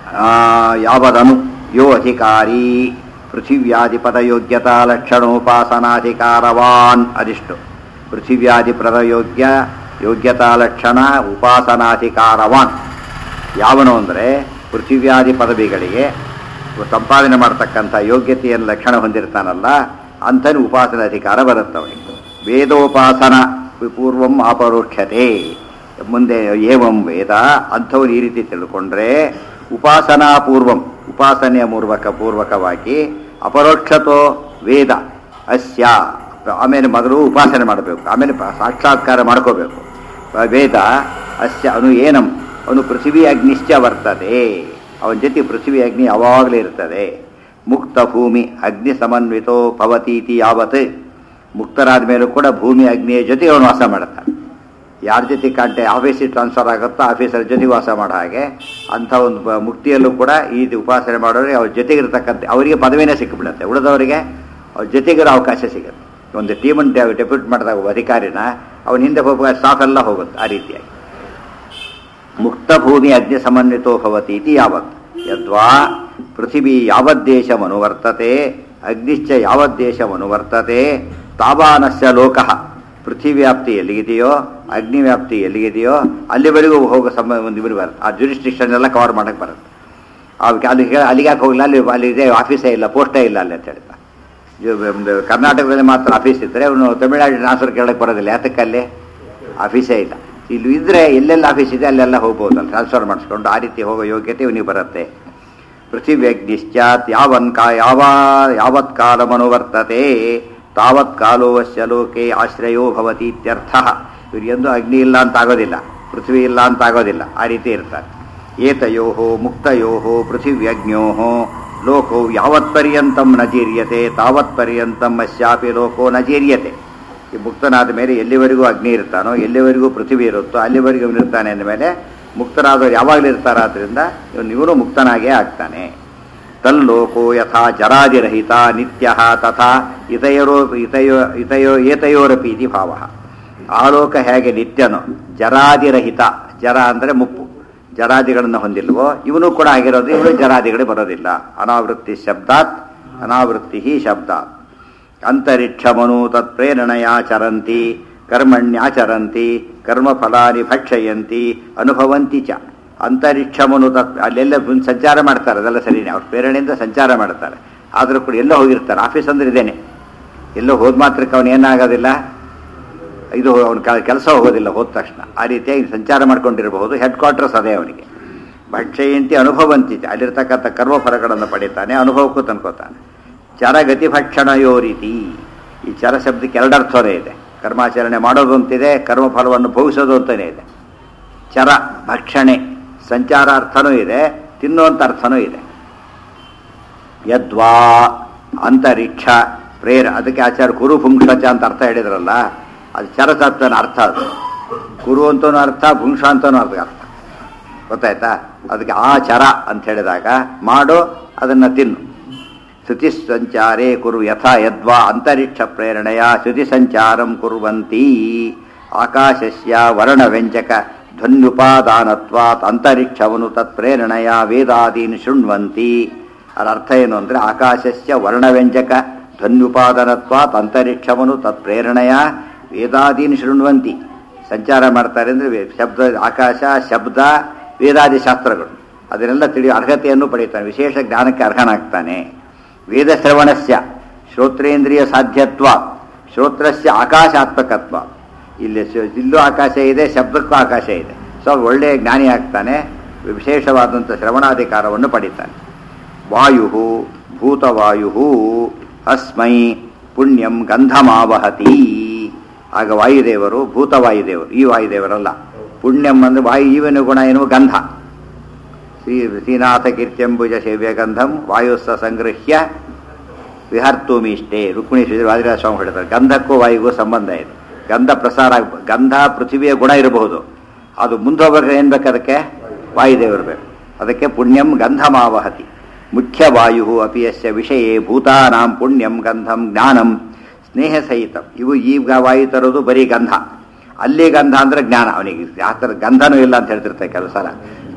Speaker 1: ಆ, ಯಾವದನು ಯೋ ಅಧಿಕಾರಿ ಪೃಥಿವ್ಯಾಧಿಪದಯೋಗ್ಯತಾ ಲಕ್ಷಣೋಪಾಸನಾಧಿಕಾರವಾನ್ ಅದಿಷ್ಟು ಪೃಥಿವ್ಯಾಧಿಪದಯೋಗ್ಯ ಯೋಗ್ಯತಾ ಲಕ್ಷಣ ಉಪಾಸನಾಧಿಕಾರವಾನ್ ಯಾವನು ಅಂದರೆ ಪೃಥಿವ್ಯಾಧಿ ಪದವಿಗಳಿಗೆ ಸಂಪಾದನೆ ಮಾಡತಕ್ಕಂಥ ಯೋಗ್ಯತೆಯನ್ನು ಲಕ್ಷಣ ಹೊಂದಿರ್ತಾನಲ್ಲ ಅಂಥನು ಉಪಾಸನ ಅಧಿಕಾರ ಬರುತ್ತವನಿಗೆ ವೇದೋಪಾಸನ ಪೂರ್ವಂ ಅಪರೋಕ್ಷತೆ ಮುಂದೆ ಏವಂ ವೇದ ಅಂಥವ್ರು ಈ ರೀತಿ ತಿಳ್ಕೊಂಡ್ರೆ ಉಪಾಸನಾ ಪೂರ್ವಂ ಉಪಾಸನೆಯ ಮೂರ್ವಕ ಪೂರ್ವಕವಾಗಿ ಅಪರೋಕ್ಷತೋ ವೇದ ಅಸ್ಯ ಆಮೇಲೆ ಮೊದಲು ಉಪಾಸನೆ ಮಾಡಬೇಕು ಆಮೇಲೆ ಪ- ಸಾಕ್ಷಾತ್ಕಾರ ಮಾಡ್ಕೋಬೇಕು ವೇದ ಅಸ್ಯ ಅನು ಏನಂ ಅವನು ಪೃಥ್ವಿ ಅಗ್ನಿಶ್ಚ ವರ್ತದೆ ಅವನ ಜೊತೆ ಪೃಥ್ವಿ ಅಗ್ನಿ ಯಾವಾಗಲೇ ಇರ್ತದೆ ಮುಕ್ತ ಭೂಮಿ ಅಗ್ನಿ ಸಮನ್ವಿತೋ ಭವತೀತಿ ಯಾವತ್ ಮುಕ್ತರಾದ ಮೇಲೂ ಕೂಡ ಭೂಮಿ ಅಗ್ನಿಯ ಜೊತೆ ಅವನು ವಾಸ ಮಾಡ್ತಾನೆ ಯಾರ ಜೊತೆ ಕಾಂಟೆ ಆಫೀಸಿಗೆ ಟ್ರಾನ್ಸ್ಫರ್ ಆಗುತ್ತೋ ಆಫೀಸರ್ ಜೊತೆಗೆ ವಾಸ ಮಾಡೋ ಹಾಗೆ ಅಂಥ ಒಂದು ಬ- ಮುಕ್ತಿಯಲ್ಲೂ ಕೂಡ ಈ ರೀತಿ ಉಪಾಸನೆ ಮಾಡೋರಿಗೆ ಅವ್ರ ಜೊತೆಗಿರ್ತಕ್ಕಂಥ ಅವರಿಗೆ ಪದವಿನೇ ಸಿಕ್ಕಿಬಿಡುತ್ತೆ ಉಳಿದವರಿಗೆ ಅವ್ರ ಜೊತೆಗಿರೋ ಅವಕಾಶ ಸಿಗುತ್ತೆ ಒಂದು ಟೀಮನ್ನು ಡೆಪ್ಯೂಟ್ ಮಾಡಿದಾಗ ಒಬ್ಬ ಅಧಿಕಾರಿನ ಅವನ ಹಿಂದೆ ಹೋಗುವ ಸ್ಟಾಫ್ ಎಲ್ಲ ಹೋಗುತ್ತೆ ಆ ರೀತಿಯಾಗಿ ಮುಕ್ತ ಭೂಮಿ ಅಗ್ನಿ ಸಮನ್ವಿತೋ ಭವತಿ ಇತಿ ಯಾವತ್ ಯದ್ವಾ ಪೃಥಿವಿ ಯಾವದ್ದೇಶಮನುವರ್ತತೆ ಅಗ್ನಿಶ್ಚ ಯಾವದ್ದೇಶಮನುವರ್ತತೆ ತಾವಾನಸ್ಯ ಲೋಕಃ ಪೃಥ್ವಿವ್ಯಾಪ್ತಿ ಎಲ್ಲಿಗಿದೆಯೋ ಅಗ್ನಿ ವ್ಯಾಪ್ತಿ ಎಲ್ಲಿಗಿದೆಯೋ ಅಲ್ಲಿವರೆಗೂ ಹೋಗೋ ಸಮ ಒಂದು ಇವರು ಬರುತ್ತೆ ಆ ಜುರಿಸ್ಟಿಕ್ಷನ್ ಎಲ್ಲ ಕವರ್ ಮಾಡಕ್ಕೆ ಬರುತ್ತೆ ಅವ್ರಿಗೆ ಅಲ್ಲಿ ಅಲ್ಲಿಗೆ ಯಾಕೆ ಹೋಗಿಲ್ಲ ಅಲ್ಲಿ ಅಲ್ಲಿ ಇದೆ ಆಫೀಸೇ ಇಲ್ಲ ಪೋಸ್ಟೇ ಇಲ್ಲ ಅಲ್ಲಿ ಅಂತ ಹೇಳ್ತಾ ಇದು ಒಂದು ಕರ್ನಾಟಕದಲ್ಲಿ ಮಾತ್ರ ಆಫೀಸ್ ಇದ್ದರೆ ಅವನು ತಮಿಳುನಾಡು ಟ್ರಾನ್ಸ್ಫರ್ ಕೇಳಕ್ಕೆ ಬರೋದಿಲ್ಲ ಯಾತಕ್ಕಲ್ಲಿ ಆಫೀಸೇ ಇಲ್ಲ ಇಲ್ಲಿ ಇದ್ರೆ ಎಲ್ಲೆಲ್ಲ ಆಫೀಸ್ ಇದೆ ಅಲ್ಲೆಲ್ಲ ಹೋಗ್ಬೋದಲ್ಲ ಟ್ರಾನ್ಸ್ಫರ್ ಮಾಡಿಸ್ಕೊಂಡು ಆ ರೀತಿ ಹೋಗೋ ಯೋಗ್ಯತೆ ಇವನಿಗೆ ಬರುತ್ತೆ ಪೃಥಿವ್ಯಗ್ನಿಶ್ಚಾತ್ ಯಾವನ್ ಕಾ ಯಾವ ಯಾವತ್ ಕಾಲಮನುವರ್ತತೆ ತಾವತ್ ಕಾಲೋವಶ್ಯ ಲೋಕೆ ಆಶ್ರಯೋ ಭವತಿ ಇತ್ಯರ್ಥ ಇವ್ರಿಗೆಂದು ಅಗ್ನಿ ಇಲ್ಲ ಅಂತ ಆಗೋದಿಲ್ಲ ಪೃಥ್ವಿ ಇಲ್ಲ ಅಂತ ಆಗೋದಿಲ್ಲ ಆ ರೀತಿ ಇರ್ತಾರೆ ಏತಯೋ ಮುಕ್ತಯೋ ಪೃಥಿವ್ಯಜ್ಞೋ ಲೋಕೋ ಯಾವತ್ಪರ್ಯಂತಂ ನ ಜೀರ್ಯತೆ ತಾವತ್ಪರ್ಯಂತಂ ಅಸ್ಯಾಪಿ ಲೋಕೋ ನ ಜೀರ್ಯತೆ ಈ ಮುಕ್ತನಾದ ಮೇಲೆ ಎಲ್ಲಿವರೆಗೂ ಅಗ್ನಿ ಇರ್ತಾನೋ ಎಲ್ಲಿವರೆಗೂ ಪೃಥ್ವಿ ಇರುತ್ತೋ ಅಲ್ಲಿವರೆಗೂ ಇವನು ಇರ್ತಾನೆ ಅಂದಮೇಲೆ ಮುಕ್ತರಾದವರು ಯಾವಾಗಲೂ ಇರ್ತಾರಾದ್ರಿಂದ ಇವನು ಇವನು ಮುಕ್ತನಾಗೇ ಆಗ್ತಾನೆ ತಲ್ಲೋಕೋ ಯಥಾ ಜರಾದಿರಹಿತ ನಿತ್ಯ ತಥಾ ಇತಯರೋ ಇತಯೋ ಇತಯೋ ಏತಯೋರಪಿ ಇತಿ ಭಾವ ಆ ಲೋಕ ಹೇಗೆ ನಿತ್ಯನೋ ಜರಾದಿರಹಿತ ಜರ ಅಂದರೆ ಮುಪ್ಪು ಜರಾದಿಗಳನ್ನು ಹೊಂದಿಲ್ವೋ ಇವನು ಕೂಡ ಆಗಿರೋದು ಇವನು ಜರಾದಿಗಳು ಬರೋದಿಲ್ಲ ಅನಾವೃತ್ತಿ ಶಬ್ದಾತ್ ಅನಾವೃತ್ತಿ ಶಬ್ದಾತ್ ಅಂತರಿಕ್ಷಮನು ತತ್ಪ್ರೇರಣೆಯಾಚರಂತಿ ಕರ್ಮಣ್ಯಾಚರಂತಿ ಕರ್ಮಫಲಾನಿ ಭಕ್ಷಯಂತಿ ಅನುಭವಂತಿ ಚ ಅಂತರಿಕ್ಷಮನು ತತ್ ಅಲ್ಲೆಲ್ಲ ಬಂದು ಸಂಚಾರ ಮಾಡ್ತಾರೆ ಅದೆಲ್ಲ ಸರಿನೇ ಅವ್ರ ಪ್ರೇರಣೆಯಿಂದ ಸಂಚಾರ ಮಾಡ್ತಾರೆ ಆದರೂ ಕೂಡ ಎಲ್ಲೋ ಹೋಗಿರ್ತಾರೆ ಆಫೀಸ್ ಅಂದ್ರೆ ಇದೇನೆ ಎಲ್ಲೋ ಹೋದ ಮಾತ್ರಕ್ಕೆ ಅವನು ಏನಾಗೋದಿಲ್ಲ ಇದು ಅವನ ಕೆಲಸ ಹೋಗೋದಿಲ್ಲ ಹೋದ ತಕ್ಷಣ ಆ ರೀತಿಯಾಗಿ ಸಂಚಾರ ಮಾಡ್ಕೊಂಡಿರಬಹುದು ಹೆಡ್ ಕ್ವಾರ್ಟರ್ಸ್ ಅದೇ ಅವನಿಗೆ ಭಕ್ಷಯಂತಿ ಅನುಭವಂತಿ ಚ. ಅಲ್ಲಿರ್ತಕ್ಕಂಥ ಕರ್ಮಫಲಗಳನ್ನು ಪಡಿತಾನೆ ಅನುಭವಕ್ಕೂ ತಂದ್ಕೋತಾನೆ ಚರಗತಿ ಭಕ್ಷಣಯೋ ರೀತಿ ಈ ಚರ ಶಬ್ದಕ್ಕೆ ಎರಡು ಅರ್ಥನೇ ಇದೆ ಕರ್ಮಾಚರಣೆ ಮಾಡೋದು ಅಂತಿದೆ ಕರ್ಮಫಲವನ್ನು ಭೋಗಿಸೋದು ಅಂತಲೇ ಇದೆ ಚರ ಭಕ್ಷಣೆ ಸಂಚಾರ ಅರ್ಥನೂ ಇದೆ ತಿನ್ನುವಂಥ ಅರ್ಥನೂ ಇದೆ ಯದ್ವಾ ಅಂತರಿಕ್ಷ ಪ್ರೇರ ಅದಕ್ಕೆ ಆಚಾರ ಕುರು ಪುಂಕ್ಷಚ ಅಂತ ಅರ್ಥ ಹೇಳಿದ್ರಲ್ಲ ಅದು ಚರ ಶಬ್ದನ ಅರ್ಥ ಅದು ಕುರು ಅಂತನೂ ಅರ್ಥ ಪುಂಕ್ಷ ಅಂತನೂ ಅರ್ಥ ಅರ್ಥ ಗೊತ್ತಾಯ್ತಾ ಅದಕ್ಕೆ ಆ ಚರ ಅಂತ ಹೇಳಿದಾಗ ಮಾಡು ಅದನ್ನು ತಿನ್ನು ಶ್ರುತಿ ಸಂಚಾರೇ ಕುರು ಯಥಾ ಯದ್ವಾ ಅಂತರಿಕ್ಷ ಪ್ರೇರಣೆಯ ಶ್ರುತಿ ಸಂಚಾರಂ ಕುರುವಂತಿ ಆಕಾಶಸ್ಯ ವರ್ಣವ್ಯಂಜಕ ಧ್ವನ್ಯುಪಾದಾನತ್ವಾತ್ ಅಂತರಿಕ್ಷವನು ತತ್ಪ್ರೇರಣೆಯ ವೇದಾದೀನ್ ಶೃಣ್ವಂತಿ ಅದರ ಅರ್ಥ ಏನು ಅಂದರೆ ಆಕಾಶಸ್ಯ ವರ್ಣವ್ಯಂಜಕ ಧ್ವನ್ಯುಪಾದನತ್ವಾತ್ ಅಂತರಿಕ್ಷವನು ತತ್ಪ್ರೇರಣೆಯ ವೇದಾದೀನ್ ಶೃಣ್ವಂತಿ ಸಂಚಾರ ಮಾಡ್ತಾರೆ ಅಂದರೆ ಶಬ್ದ ಆಕಾಶ ಶಬ್ದ ವೇದಾದಿ ಶಾಸ್ತ್ರಗಳು ಅದನ್ನೆಲ್ಲ ತಿಳಿಯುವ ಅರ್ಹತೆಯನ್ನು ಪಡೆಯುತ್ತಾನೆ ವಿಶೇಷ ಜ್ಞಾನಕ್ಕೆ ಅರ್ಹನಾಗ್ತಾನೆ ವೇದ ಶ್ರವಣಸ್ಯ ಶ್ರೋತ್ರೇಂದ್ರಿಯ ಸಾಧ್ಯತ್ವ ಶ್ರೋತ್ರಸ್ಯ ಆಕಾಶಾತ್ಮಕತ್ವ ಇಲ್ಲಿ ಶ- ಇಲ್ಲೂ ಆಕಾಶ ಇದೆ ಶಬ್ದಕ್ಕೂ ಆಕಾಶ ಇದೆ ಸೊ ಒಳ್ಳೆಯ ಜ್ಞಾನಿ ಆಗ್ತಾನೆ ವಿಶೇಷವಾದಂಥ ಶ್ರವಣಾಧಿಕಾರವನ್ನು ಪಡಿತಾನೆ ವಾಯು ಭೂತವಾಯು ಅಸ್ಮೈ ಪುಣ್ಯಂ ಗಂಧಮಾವಹತಿ ಆಗ ವಾಯುದೇವರು ಭೂತವಾಯುದೇವರು ಈ ವಾಯುದೇವರಲ್ಲ ಪುಣ್ಯಂ ಅಂದರೆ ವಾಯು ಈವನ ಗುಣ ಏನು ಗಂಧ ಶ್ರೀ ಶ್ರೀನಾಥ ಕೀರ್ತ್ಯಂಬುಜ ಸೇವ್ಯ ಗಂಧಂ ವಾಯುಸ್ಸ ಸಂಗೃಹ್ಯ ವಿಹರ್ತೂಮಿಷ್ಟೇ ರುಕ್ಮಿಣಿ ಶ್ರೀ ವಾದಿರಾಜ ಸ್ವಾಮಿ ಹೇಳ್ತಾರೆ ಗಂಧಕ್ಕೂ ವಾಯುಗೂ ಸಂಬಂಧ ಇದೆ ಗಂಧ ಪ್ರಸಾರ ಆಗ್- ಗಂಧ ಪೃಥ್ವಿಯ ಗುಣ ಇರಬಹುದು ಅದು ಮುಂದೆ ಹೋಗ್ಬೇಕು ಏನು ಬೇಕು ಅದಕ್ಕೆ ವಾಯುದೇವರು ಬೇಕು ಅದಕ್ಕೆ ಪುಣ್ಯಂ ಗಂಧಮಾವಹತಿ ಮುಖ್ಯ ವಾಯು ಅಪಿ ಯಸ್ಯ ವಿಷಯೇ ಭೂತಾನಾಂ ಪುಣ್ಯಂ ಗಂಧಂ ಜ್ಞಾನಂ ಸ್ನೇಹ ಸಹಿತಂ ಇವು ಈಗ ವಾಯು ತರೋದು ಬರೀ ಗಂಧ ಅಲ್ಲಿ ಗಂಧ ಅಂದ್ರೆ ಜ್ಞಾನ ಅವನಿಗೆ ಆ ಥರ ಗಂಧನೂ ಇಲ್ಲ ಅಂತ ಹೇಳ್ತಿರ್ತಾರೆ ಕೆಲವು ಸಲ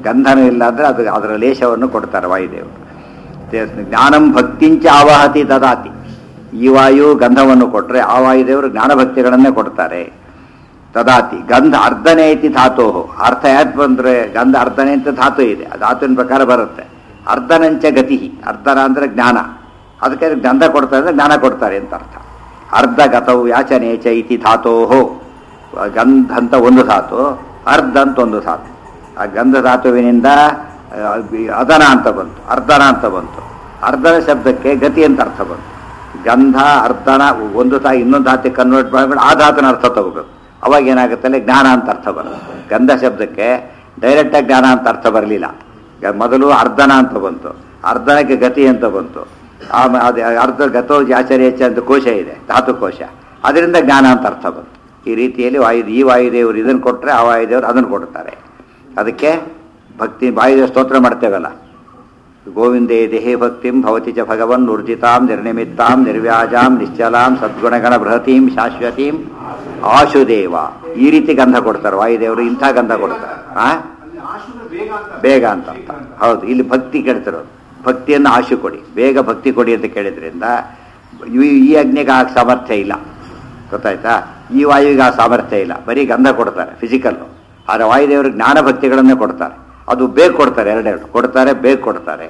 Speaker 1: ಗಂಧನೂ ಇಲ್ಲ ಅಂದರೆ ಅದು ಅದರ ಲೇಷವನ್ನು ಕೊಡ್ತಾರೆ ವಾಯುದೇವರು ತೆ- ಜ್ಞಾನಂ ಭಕ್ತಿಂಚ ಆವಾಹತಿ ದದಾತಿ ಈ ವಾಯು ಗಂಧವನ್ನು ಕೊಟ್ಟರೆ ಆ ವಾಯುದೇವರು ಜ್ಞಾನಭಕ್ತಿಗಳನ್ನೇ ಕೊಡ್ತಾರೆ ತದಾತಿ ಗಂಧ ಅರ್ಧನೇ ಐತಿ ಧಾತು ಅರ್ಥ ಯಾಕೆ ಬಂದರೆ ಗಂಧ ಅರ್ಧನೇ ಅಂತ ಧಾತು ಇದೆ ಆ ಧಾತುವಿನ ಪ್ರಕಾರ ಬರುತ್ತೆ ಅರ್ಧನಂಚ ಗತಿ ಅರ್ಧನ ಅಂದರೆ ಜ್ಞಾನ ಅದಕ್ಕೆ ಗಂಧ ಕೊಡ್ತಾರೆ ಅಂದರೆ ಜ್ಞಾನ ಕೊಡ್ತಾರೆ ಅಂತ ಅರ್ಥ ಅರ್ಧ ಗತವು ಯಾಚನೆ ಚ ಇತಿ ಧಾತೋಹೋ ಗಂಧ ಅಂತ ಒಂದು ಧಾತು ಅರ್ಧ ಅಂತ ಒಂದು ಧಾತು ಆ ಗಂಧ ಧಾತುವಿನಿಂದ ಆ, ಅದನ ಅಂತ ಬಂತು ಅರ್ಧನ ಅಂತ ಬಂತು ಅರ್ಧನ ಶಬ್ದಕ್ಕೆ ಗತಿ ಅಂತ ಅರ್ಥ ಬಂತು ಗಂಧ ಅರ್ಧನ ಒಂದು ತಾ ಇನ್ನೊಂದು ಧಾತಿಗೆ ಕನ್ವರ್ಟ್ ಮಾಡಿಬಿಟ್ಟು ಆ ಧಾತುನ ಅರ್ಥ ತಗೋಬೇಕು ಅವಾಗ ಏನಾಗುತ್ತೆ ಅಲ್ಲಿ ಜ್ಞಾನ ಅಂತ ಅರ್ಥ ಬರುತ್ತೆ ಗಂಧ ಶಬ್ದಕ್ಕೆ ಡೈರೆಕ್ಟಾಗಿ ಜ್ಞಾನ ಅಂತ ಅರ್ಥ ಬರಲಿಲ್ಲ ಮೊದಲು ಅರ್ಧನ ಅಂತ ಬಂತು ಅರ್ಧನಕ್ಕೆ ಗತಿ ಅಂತ ಬಂತು ಆಮೇಲೆ ಅದು ಅರ್ಧ ಗತೋ ಆಚಾರ್ಯ ಅಂತ ಕೋಶ ಇದೆ ಧಾತು ಕೋಶ ಅದರಿಂದ ಜ್ಞಾನ ಅಂತ ಅರ್ಥ ಬಂತು ಈ ರೀತಿಯಲ್ಲಿ ವಾಯು ಈ ವಾಯುದೇವರು ಇದನ್ನು ಕೊಟ್ಟರೆ ಆ ವಾಯುದೇವರು ಅದನ್ನು ಕೊಡ್ತಾರೆ ಅದಕ್ಕೆ ಭಕ್ತಿ ವಾಯುದೇವ ಸ್ತೋತ್ರ ಮಾಡ್ತೇವಲ್ಲ ಗೋವಿಂದೇ ದೇಹೇ ಭಕ್ತಿಂ ಭವತಿ ಚ ಭಗವನ್ ಊರ್ಜಿತಾಂ ನಿರ್ನಿಮಿತ್ತಾಂ ನಿರ್ವ್ಯಾಜಾಂ ನಿಶ್ಚಲಾಂ ಸದ್ಗುಣಗಣ ಬೃಹತೀಂ ಶಾಶ್ವತೀಂ ಆಶುದೇವ ಈ ರೀತಿ ಗಂಧ ಕೊಡ್ತಾರೆ ವಾಯುದೇವರು ಇಂಥ ಗಂಧ ಕೊಡ್ತಾರೆ ಆ
Speaker 2: ಅಲ್ಲಿ ಆಶುನ ಬೇಗ ಅಂತ
Speaker 1: ಬೇಗ ಅಂತ ಅರ್ಥ ಹೌದು ಇಲ್ಲಿ ಭಕ್ತಿ ಕೇಳ್ತಿರೋದು ಭಕ್ತಿಯನ್ನು ಆಶು ಕೊಡಿ ಬೇಗ ಭಕ್ತಿ ಕೊಡಿ ಅಂತ ಕೇಳಿದ್ರಿಂದ ಈ- ಈ ಅಗ್ನಿಗೆ ಆ ಸಾಮರ್ಥ್ಯ ಇಲ್ಲ ಗೊತ್ತಾಯ್ತಾ ಈ ವಾಯುವಿಗೆ ಆ ಸಾಮರ್ಥ್ಯ ಇಲ್ಲ ಬರೀ ಗಂಧ ಕೊಡ್ತಾರೆ ಫಿಸಿಕಲ್ಲು ಆದರೆ ವಾಯುದೇವರು ಜ್ಞಾನ ಭಕ್ತಿಗಳನ್ನೇ ಕೊಡ್ತಾರೆ ಅದು ಬೇಗ ಕೊಡ್ತಾರೆ ಎರಡೆರಡು ಕೊಡ್ತಾರೆ ಬೇಗ ಕೊಡ್ತಾರೆ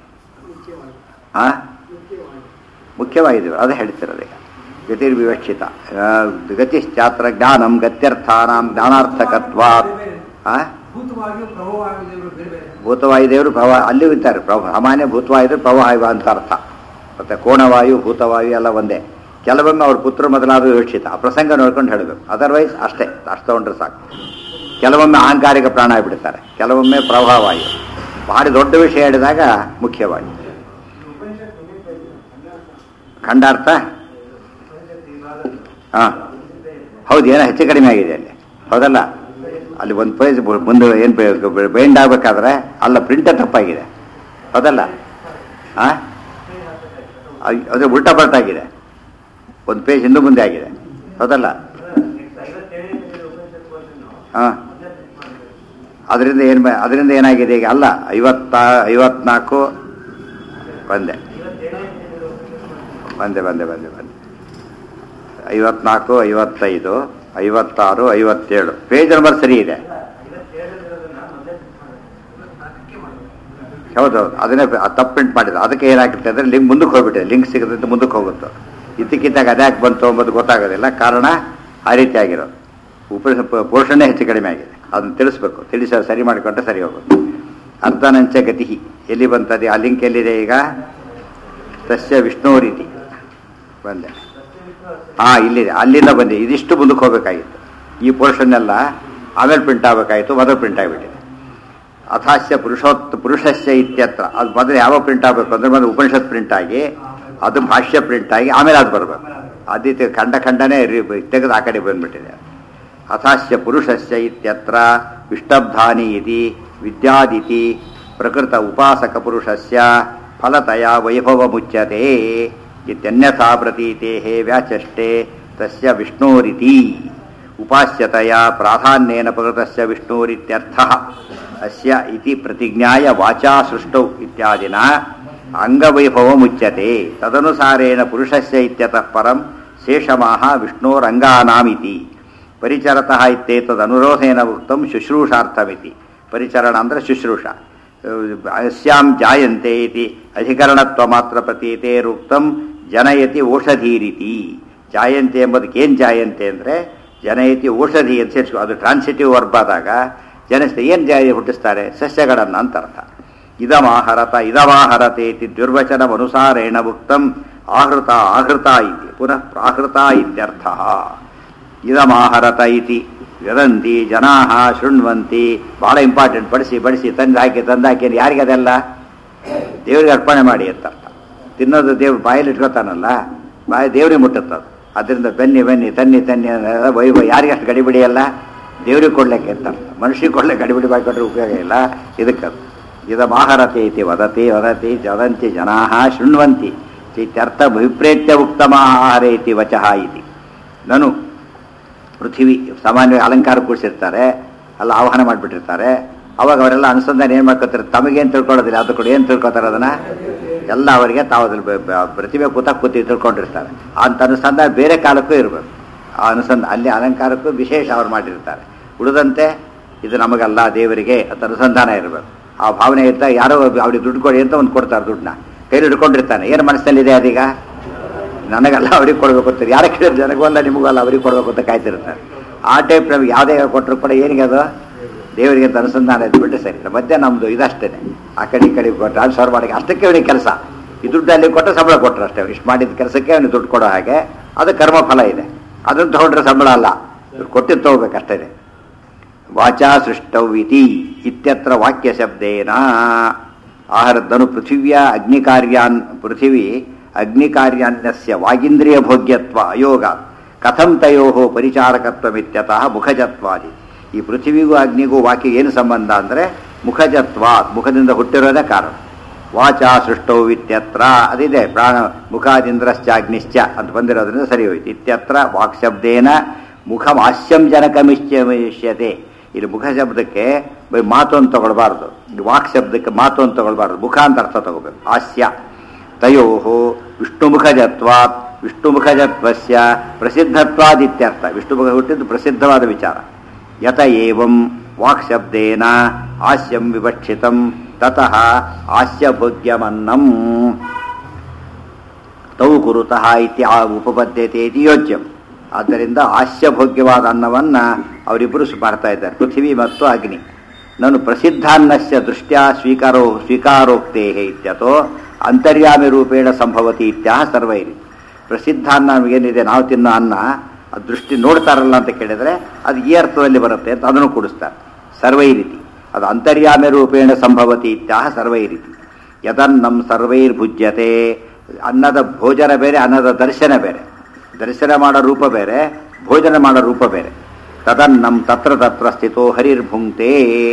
Speaker 1: ಆ ಮುಖ್ಯವಾಗಿದೆ ಅದೇ ಹೇಳ್ತಿರೋದು ಈಗ ಗತಿರ್ವಿವಕ್ಷಿತ ಆ, ಗತಿಶ್ಚಾತ್ರ ಜ್ಞಾನಂ ಗತ್ಯರ್ಥಾನಾಂ ಜ್ಞಾನಾರ್ಥಕತ್ವಾತ್ ಆ
Speaker 2: ಭೂತವಾಗಿಯೂ ಪ್ರಭಾವವಾಗಿಯೂ ಬೇರೆ ಬೇರೆ
Speaker 1: ಭೂತವಾಯುದೇವರು ಪ್ರವಾಹ ಅಲ್ಲಿಯೂ ಇದ್ದಾರೆ ಪ್ರಭ ಸಾಮಾನ್ಯ ಭೂತವಾಯುದೇವರು ಪ್ರವಾಹ ಅಂತ ಅರ್ಥ ಮತ್ತೆ ಕೋಣವಾಯು ಭೂತವಾಯು ಎಲ್ಲ ಒಂದೇ ಕೆಲವೊಮ್ಮೆ ಅವ್ರ ಪುತ್ರ ಮೊದಲಾದ ಯೋಚಿತ ಆ ಪ್ರಸಂಗ ನೋಡ್ಕೊಂಡು ಹೇಳಬೇಕು ಅದರ್ವೈಸ್ ಅಷ್ಟೇ ಅಷ್ಟು ತಗೊಂಡ್ರೆ ಸಾಕು ಕೆಲವೊಮ್ಮೆ ಅಹಂಕಾರಿಕ ಪ್ರಾಣ ಬಿಡ್ತಾರೆ ಕೆಲವೊಮ್ಮೆ ಪ್ರವಾಹವಾಯು ಭಾರಿ ದೊಡ್ಡ ವಿಷಯ ಹೇಳಿದಾಗ ಮುಖ್ಯವಾಯು ಖಂಡಾರ್ಥ ಹಾಂ ಹೌದು ಏನೋ ಹೆಚ್ಚು ಕಡಿಮೆ ಆಗಿದೆ ಅಲ್ಲಿ ಹೌದಲ್ಲ ಅಲ್ಲಿ ಒಂದು ಪೇಜ್ ಮುಂದೆ ಏನು ಬೈಂಡ್ ಆಗಬೇಕಾದ್ರೆ ಅಲ್ಲ ಪ್ರಿಂಟ್ ತಪ್ಪಾಗಿದೆ ಹೌದಲ್ಲ ಹಾಂ ಅದು ಉಲ್ಟಾ ಪಲ್ಟಾಗಿದೆ ಒಂದು ಪೇಜ್ ಹಿಂದೆ ಮುಂದೆ ಆಗಿದೆ ಹೌದಲ್ಲ ಹಾಂ ಅದರಿಂದ ಏನು ಅದರಿಂದ ಏನಾಗಿದೆ ಈಗ ಅಲ್ಲ ಐವತ್ತ ಐವತ್ನಾಲ್ಕು ಬಂದೆ ಬಂದೆ ಬಂದೆ ಬಂದೆ ಬಂದೆ ಐವತ್ನಾಲ್ಕು ಐವತ್ತೈದು ಐವತ್ತಾರು ಐವತ್ತೇಳು ಪೇಜ್ ನಂಬರ್ ಸರಿ ಇದೆ ಹೌದೌದು ಅದನ್ನೇ ತಪ್ಪು ಪ್ರಿಂಟ್ ಮಾಡಿದ ಅದಕ್ಕೆ ಏನಾಗುತ್ತೆ ಅಂದರೆ ಲಿಂಕ್ ಮುಂದಕ್ಕೆ ಹೋಗ್ಬಿಟ್ಟಿದೆ ಲಿಂಕ್ ಸಿಗುತ್ತೆ ಮುಂದಕ್ಕೆ ಹೋಗುತ್ತೆ ಇದ್ದಕ್ಕಿದ್ದಾಗ ಅದ್ಯಾಕೆ ಬಂತು ಅಂಬೋದು ಗೊತ್ತಾಗೋದಿಲ್ಲ ಕಾರಣ ಆ ರೀತಿ ಆಗಿರೋದು ಉಪ ಪೋಷಣೆ ಹೆಚ್ಚು ಕಡಿಮೆ ಆಗಿದೆ ಅದನ್ನು ತಿಳಿಸ್ಬೇಕು ತಿಳಿಸ ಸರಿ ಮಾಡಿಕೊಂಡ್ರೆ ಸರಿ ಹೋಗುತ್ತೆ ಅರ್ಧನಂಚ ಗತಿ ಎಲ್ಲಿ ಬಂತದೆ ಆ ಲಿಂಕ್ ಎಲ್ಲಿದೆ ಈಗ ತಸ್ಯ ವಿಷ್ಣು ರೀತಿ ಬಂದೆ ಹಾ ಇಲ್ಲಿದೆ ಅಲ್ಲಿಂದ ಬಂದೆ ಇದಿಷ್ಟು ಮುಂದಕ್ಕೆ ಹೋಗಬೇಕಾಗಿತ್ತು ಈ ಪೋರ್ಷನ್ ಎಲ್ಲ ಆಮೇಲೆ ಪ್ರಿಂಟ್ ಆಗಬೇಕಾಗಿತ್ತು ಮೊದಲು ಪ್ರಿಂಟ್ ಆಗಿಬಿಟ್ಟಿದೆ ಅಥಾಸ್ಯ ಪುರುಷೋತ್ ಪುರುಷಸ್ಯ ಇತ್ಯತ್ರ ಅದು ಮೊದಲು ಯಾವ ಪ್ರಿಂಟ್ ಆಗಬೇಕು ಅಂದ್ರೆ ಮೊದಲು ಉಪನಿಷತ್ ಪ್ರಿಂಟ್ ಆಗಿ ಅದು ಭಾಷ್ಯ ಪ್ರಿಂಟ್ ಆಗಿ ಆಮೇಲೆ ಅದು ಬರಬೇಕು ಆದಿತ್ಯ ಖಂಡ ಖಂಡನೇ ರಿ- ತೆಗೆದು ಆ ಕಡೆ ಬಂದ್ಬಿಟ್ಟಿದೆ ಅಥಾಸ್ಯ ಪುರುಷಸ್ಯ ಇತ್ಯತ್ರ ವಿಷ್ಟಬ್ಧಾನಿ ಇತಿ ವಿದ್ಯಾದಿತಿ ಪ್ರಕೃತ ಉಪಾಸಕ ಪುರುಷಸ್ಯ ಫಲತಯ ವೈಭವ ಮುಚ್ಯತೆ ಇತ್ಯನ್ಯಥಾ ಪ್ರತೀತೆ ವ್ಯಾಚಷ್ಟೆ ತಸ್ಯ ವಿಷ್ಣೋರಿತಿ ಉಪಾಸ್ಯತೆಯ ಪ್ರಾಧಾನ್ಯೇನ ಪ್ರಕೃತಸ್ಯ ವಿಷ್ಣೋರಿತ್ಯರ್ಥಃ ಅಸ್ಯ ಇತಿ ಪ್ರತಿಜ್ಞಾಯ ವಾಚಾ ಸೃಷ್ಟೌ ಇತ್ಯಾದಿನ ಅಂಗವೈಭವ ಮುಚ್ಯತೆ ತದನುಸಾರೇಣ ಪುರುಷಸ್ಯ ಇತ್ಯತಃ ಪರಂ ಶೇಷಮಾಹ ವಿಷ್ಣೋರಂಗಾನಾಮಿತಿ ಪರಿಚರತಃ ಇತ್ಯೇತದನುರೋಧೇನ ಉಕ್ತಂ ಶುಶ್ರೂಷಾರ್ಥಮಿತಿ ಪರಿಚರಣ ಅಂದರೆ ಶುಶ್ರೂಷ ಅಸ್ಯಾಂ ಜಾಯಂತೆ ಇತಿ ಅಧಿಕರಣತ್ವ ಮಾತ್ರ ಪ್ರತೀತೇರುಕ್ತಂ ಜನಯತಿ ಓಷಧೀರಿತಿ ಜಾಯಂತೆ ಎಂಬುದಕ್ಕೆ ಏನು ಜಾಯಂತೆ ಅಂದರೆ ಜನಯತಿ ಔಷಧಿ ಅಂತ ಸೇರಿಸ್ಕೊ ಅದು ಟ್ರಾನ್ಸಿಟಿವ್ ವರ್ಬ್ ಆದಾಗ ಜನಿಸ್ತ ಏನು ಜಾಯ ಹುಟ್ಟಿಸ್ತಾರೆ ಸಸ್ಯಗಳನ್ನು ಅಂತ ಅರ್ಥ ಇದಮಾಹರತ ಇದಮಾಹರತೆ ಇತಿ ದುರ್ವಚನಮನುಸಾರೇಣ ಉಕ್ತಂ ಆಹೃತ ಆಹೃತ ಇತಿ ಪುನಃ ಪ್ರಾಹೃತ ಇತ್ಯರ್ಥ ಇದಮಾಹರತ ಇತಿ ವದಂತಿ ಜನಾ ಶೃಣ್ವಂತಿ ಬಹಳ ಇಂಪಾರ್ಟೆಂಟ್ ಬಡಿಸಿ ಬಡಿಸಿ ತಂದು ಹಾಕಿ ತಂದು ಹಾಕಿ ಯಾರಿಗೆ ಅದೆಲ್ಲ ದೇವರಿಗೆ ಅರ್ಪಣೆ ಮಾಡಿ ಅಂತ ಅರ್ಥ ತಿನ್ನೋದು ದೇವ್ರು ಬಾಯಲ್ಲಿ ಇಟ್ಕೋತಾನಲ್ಲ ಬಾಯಿ ದೇವ್ರಿಗೆ ಮುಟ್ಟುತ್ತದು ಅದರಿಂದ ಬನ್ನಿ ಬನ್ನಿ ತನ್ನಿ ತನ್ನಿ ಅನ್ನೋದು ವೈ ವೈ ಯಾರಿಗೆ ಅಷ್ಟು ಗಡಿಬಿಡಿ ಅಲ್ಲ ದೇವ್ರಿಗೆ ಕೊಡ್ಲಿಕ್ಕೆ ಅಂತ ಅರ್ಥ ಮನುಷ್ಯಗೆ ಕೊಡ್ಲಿಕ್ಕೆ ಗಡಿಬಿಡಿ ಬಾಯ್ಕೊಂಡ್ರೆ ಉಪಯೋಗ ಇಲ್ಲ ಇದಕ್ಕದು ಇದ ಮಾಹರತೆ ಇತಿ ವದತಿ ವದತಿ ವದಂತಿ ಜನಾ ಶೃಣ್ವಂತಿ ಇತ್ಯರ್ಥ ವಿಪ್ರೇತ್ಯ ಉಕ್ತಮಾಹಾರ ಇತಿ ವಚಃ ಇತಿ ನಾನು ಪೃಥ್ವಿ ಸಾಮಾನ್ಯವಾಗಿ ಅಲಂಕಾರ ಕೂಡಿಸಿರ್ತಾರೆ ಅಲ್ಲ ಆವಾಹನ ಮಾಡಿಬಿಟ್ಟಿರ್ತಾರೆ ಅವಾಗ ಅವರೆಲ್ಲ ಅನುಸಂಧಾನ ಏನು ಮಾಡ್ಕೋತಾರೆ ತಮಗೇನು ತಿಳ್ಕೊಳ್ಳೋದಿಲ್ಲ ಅದು ಕೂಡ ಏನು ತಿಳ್ಕೊತಾರೆ ಅದನ್ನ ಎಲ್ಲ ಅವರಿಗೆ ತಾವು ಅದ್ರ ಬ- ಬ- ಪ್ರತಿಭೆ ಕೂತ ಕೂತಿ ತಿಳ್ಕೊಂಡಿರ್ತಾರೆ ಅಂತ ಅನುಸಂಧಾನ ಬೇರೆ ಕಾಲಕ್ಕೂ ಇರಬೇಕು ಆ ಅನುಸಂಧಾನ ಅಲ್ಲಿ ಅಲಂಕಾರಕ್ಕೂ ವಿಶೇಷ ಅವ್ರು ಮಾಡಿರ್ತಾರೆ ಉಳಿದಂತೆ ಇದು ನಮಗಲ್ಲ ದೇವರಿಗೆ ಅಂತ ಅನುಸಂಧಾನ ಇರಬೇಕು ಆ ಭಾವನೆ ಇದ್ದಾಗ ಯಾರೋ ಒಬ್ಬ ಅವ್ರಿಗೆ ದುಡ್ಡು ಕೊಡಿ ಅಂತ ಒಂದು ಕೊಡ್ತಾರೆ ದುಡ್ಡನ್ನ ಕೈಲಿ ಹಿಡ್ಕೊಂಡಿರ್ತಾನೆ ಏನು ಮನಸ್ಸಲ್ಲಿದೆ ಅದೀಗ ನನಗಲ್ಲ ಅವ್ರಿಗೆ ಕೊಡಬೇಕು ಅಂತ ಯಾರ ಕೇಳಿದ್ರೆ ನನಗೂ ಅಲ್ಲ ನಿಮಗೂ ಅಲ್ಲ ಅವ್ರಿಗೆ ಕೊಡಬೇಕು ಅಂತ ಕಾಯ್ತಿರ್ತಾರೆ ಆ ಟೈಪ್ ನಮ್ಗೆ ಯಾವುದೇ ಕೊಟ್ಟರು ಕೂಡ ಏನಿಗೆ ಅದು ದೇವರಿಗೆ ಅಂತ ಅನುಸಂಧಾನ ಇದ್ಬಿಟ್ಟು ಸರಿ ಮಧ್ಯೆ ನಮ್ಮದು ಇದಷ್ಟೇ ಆ ಕಡೆ ಈ ಕಡೆ ಟ್ರಾನ್ಸ್ಫರ್ ಮಾಡಿ ಅಷ್ಟಕ್ಕೆ ಅವನಿಗೆ ಕೆಲಸ ಈ ದುಡ್ಡು ಅಲ್ಲಿ ಕೊಟ್ಟು ಸಂಬಳ ಕೊಟ್ಟರು ಅಷ್ಟೇ ಇಷ್ಟು ಮಾಡಿದ ಕೆಲಸಕ್ಕೆ ಅವನಿಗೆ ದುಡ್ಡು ಕೊಡೋ ಹಾಗೆ ಅದು ಕರ್ಮ ಫಲ ಇದೆ ಅದನ್ನು ತಗೊಂಡ್ರೆ ಸಂಬಳ ಅಲ್ಲ ಇವ್ರು ಕೊಟ್ಟಿದ್ದು ತಗೋಬೇಕಷ್ಟೇ ವಾಚಾ ಸೃಷ್ಟೌ ಇತಿ ಇತ್ಯತ್ರ ವಾಕ್ಯ ಶಬ್ದೇನ ಆಹಾರದನು ಪೃಥಿವ್ಯ ಅಗ್ನಿಕಾರ್ಯಾನ್ ಪೃಥಿವಿ ಅಗ್ನಿಕಾರ್ಯಾನ್ಯಸ್ಯ ವಾಗಿಂದ್ರಿಯ ಭೋಗ್ಯತ್ವ ಅಯೋಗ ಕಥಂ ತಯೋ ಪರಿಚಾರಕತ್ವಮಿತ್ಯತಃ ಮುಖಜತ್ವಾದಿ ಈ ಪೃಥಿವಿಗೂ ಅಗ್ನಿಗೂ ವಾಕ್ಯ ಏನು ಸಂಬಂಧ ಅಂದರೆ ಮುಖಜತ್ವ ಮುಖದಿಂದ ಹುಟ್ಟಿರೋದೇ ಕಾರಣ ವಾಚಾ ಸೃಷ್ಟೌ ಇತ್ಯತ್ರ ಅದಿದೆ ಪ್ರಾಣ ಮುಖಾದಿಂದ್ರಶ್ಚಾಗ್ನಿಶ್ಚ ಅಂತ ಬಂದಿರೋದ್ರಿಂದ ಸರಿ ಹೋಯ್ತು ಇತ್ಯತ್ರ ವಾಕ್ ಶಬ್ದೇನ ಮುಖಂ ಹಾಸ್ಯಂ ಜನಕಮಿಷ್ಯತೆ ಇಲ್ಲಿ ಮುಖ ಶಬ್ದಕ್ಕೆ ಬರೀ ಮಾತು ಅಂತ ತಗೊಳ್ಬಾರ್ದು ಇಲ್ಲಿ ವಾಕ್ ಶಬ್ದಕ್ಕೆ ಮಾತು ಅಂತ ತಗೊಳ್ಬಾರ್ದು ಮುಖ ಅಂತ ಅರ್ಥ ತಗೋಬೇಕು ಹಾಸ್ಯ ತಯೋ ವಿಷ್ಣುಮುಖಜತ್ವಾತ್ ವಿಷ್ಣುಮುಖಜತ್ವಸ್ಯ ಪ್ರಸಿದ್ಧತ್ವಾದಿತ್ಯರ್ಥ ವಿಷ್ಣುಮುಖ ಹುಟ್ಟಿದ್ದು ಪ್ರಸಿದ್ಧವಾದ ವಿಚಾರ ಯತ ಏವಂ ವಾಕ್ ಶಬ್ದೇನ ಹಾಸ್ಯಂ ವಿವಕ್ಷಿತಂ ತತಃ ಹಾಸ್ಯ ಭೋಗ್ಯಮನ್ನಂ ತೌ ಕುರುತಃ ಇತಿ ಆ ಉಪಪದ್ಯತೆ ಇತಿ ಯೋಜ್ಯಂ ಆದ್ದರಿಂದ ಹಾಸ್ಯಭೋಗ್ಯವಾದ ಅನ್ನವನ್ನ ಅವರಿಬ್ಬರು ಮಾಡ್ತಾ ಇದ್ದಾರೆ ಪೃಥ್ವಿ ಮತ್ತು ಅಗ್ನಿ ನಾನು ಪ್ರಸಿದ್ಧಾನ್ನಸ್ಯ ದೃಷ್ಟ್ಯಾ ಸ್ವೀಕಾರೋ ಸ್ವೀಕಾರೋಕ್ತೇ ಇತ್ಯತೋ ಅಂತರ್ಯಾಮಿ ರೂಪೇಣ ಸಂಭವತಿ ಇತ್ಯಾಹ ಸರ್ವೈರಿ ಪ್ರಸಿದ್ಧಾನ್ನ ಏನಿದೆ ನಾವು ತಿನ್ನೋ ಅನ್ನ ಅದು ದೃಷ್ಟಿ ನೋಡ್ತಾರಲ್ಲ ಅಂತ ಕೇಳಿದ್ರೆ ಅದು ಈ ಅರ್ಥದಲ್ಲಿ ಬರುತ್ತೆ ಅಂತ ಅದನ್ನು ಕೂಡಿಸ್ತಾರೆ ಸರ್ವೈ ರೀತಿ ಅದು ಅಂತರ್ಯಾಮಿ ರೂಪೇಣ ಸಂಭವತಿ ಇತ್ಯಾಹ ಸರ್ವೈ ರೀತಿ ಯದನ್ನಂ ಸರ್ವೈರ್ಭುಜ್ಯತೆ ಅನ್ನದ ಭೋಜನ ಬೇರೆ ಅನ್ನದ ದರ್ಶನ ಬೇರೆ ದರ್ಶನ ಮಾಡೋ ರೂಪ ಬೇರೆ ಭೋಜನ ಮಾಡೋ ರೂಪ ಬೇರೆ ತದನ್ನಂ ತತ್ರ ತತ್ರ ಸ್ಥಿತೋ ಹರಿರ್ಭುಂಕ್ತೆ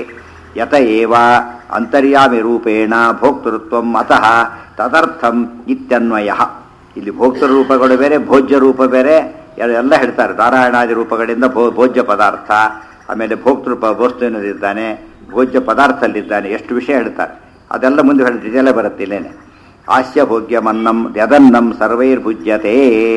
Speaker 1: ಯತ ಏವ ಅಂತರ್ಯಾಮಿ ರೂಪೇಣ ಭೋಕ್ತೃತ್ವಂ ಅತಃ ತದರ್ಥಂ ಇತ್ಯನ್ವಯ ಇಲ್ಲಿ ಭೋಕ್ತೃ ರೂಪಗಳು ಬೇರೆ ಭೋಜ್ಯ ರೂಪ ಬೇರೆ ಎಲ್ಲ- ಎಲ್ಲ ಹೇಳ್ತಾರೆ ನಾರಾಯಣಾದಿ ರೂಪಗಳಿಂದ ಭೋ ಭೋಜ್ಯ ಪದಾರ್ಥ ಆಮೇಲೆ ಭೋಕ್ತೃ ಪ ವಸ್ತುವಿನಲ್ಲಿದ್ದಾನೆ ಭೋಜ್ಯ ಪದಾರ್ಥದಲ್ಲಿದ್ದಾನೆ ಎಷ್ಟು ವಿಷಯ ಹೇಳ್ತಾರೆ ಅದೆಲ್ಲ ಮುಂದೆ ಹೇಳಿ ಇದೆಲ್ಲ ಬರುತ್ತೆ ಇಲ್ಲೇನೆ ಹಾಸ್ಯ ಭೋಗ್ಯಮನ್ನಂ ಯದನ್ನಂ ಸರ್ವೈರ್ಭುಜ್ಯತೆ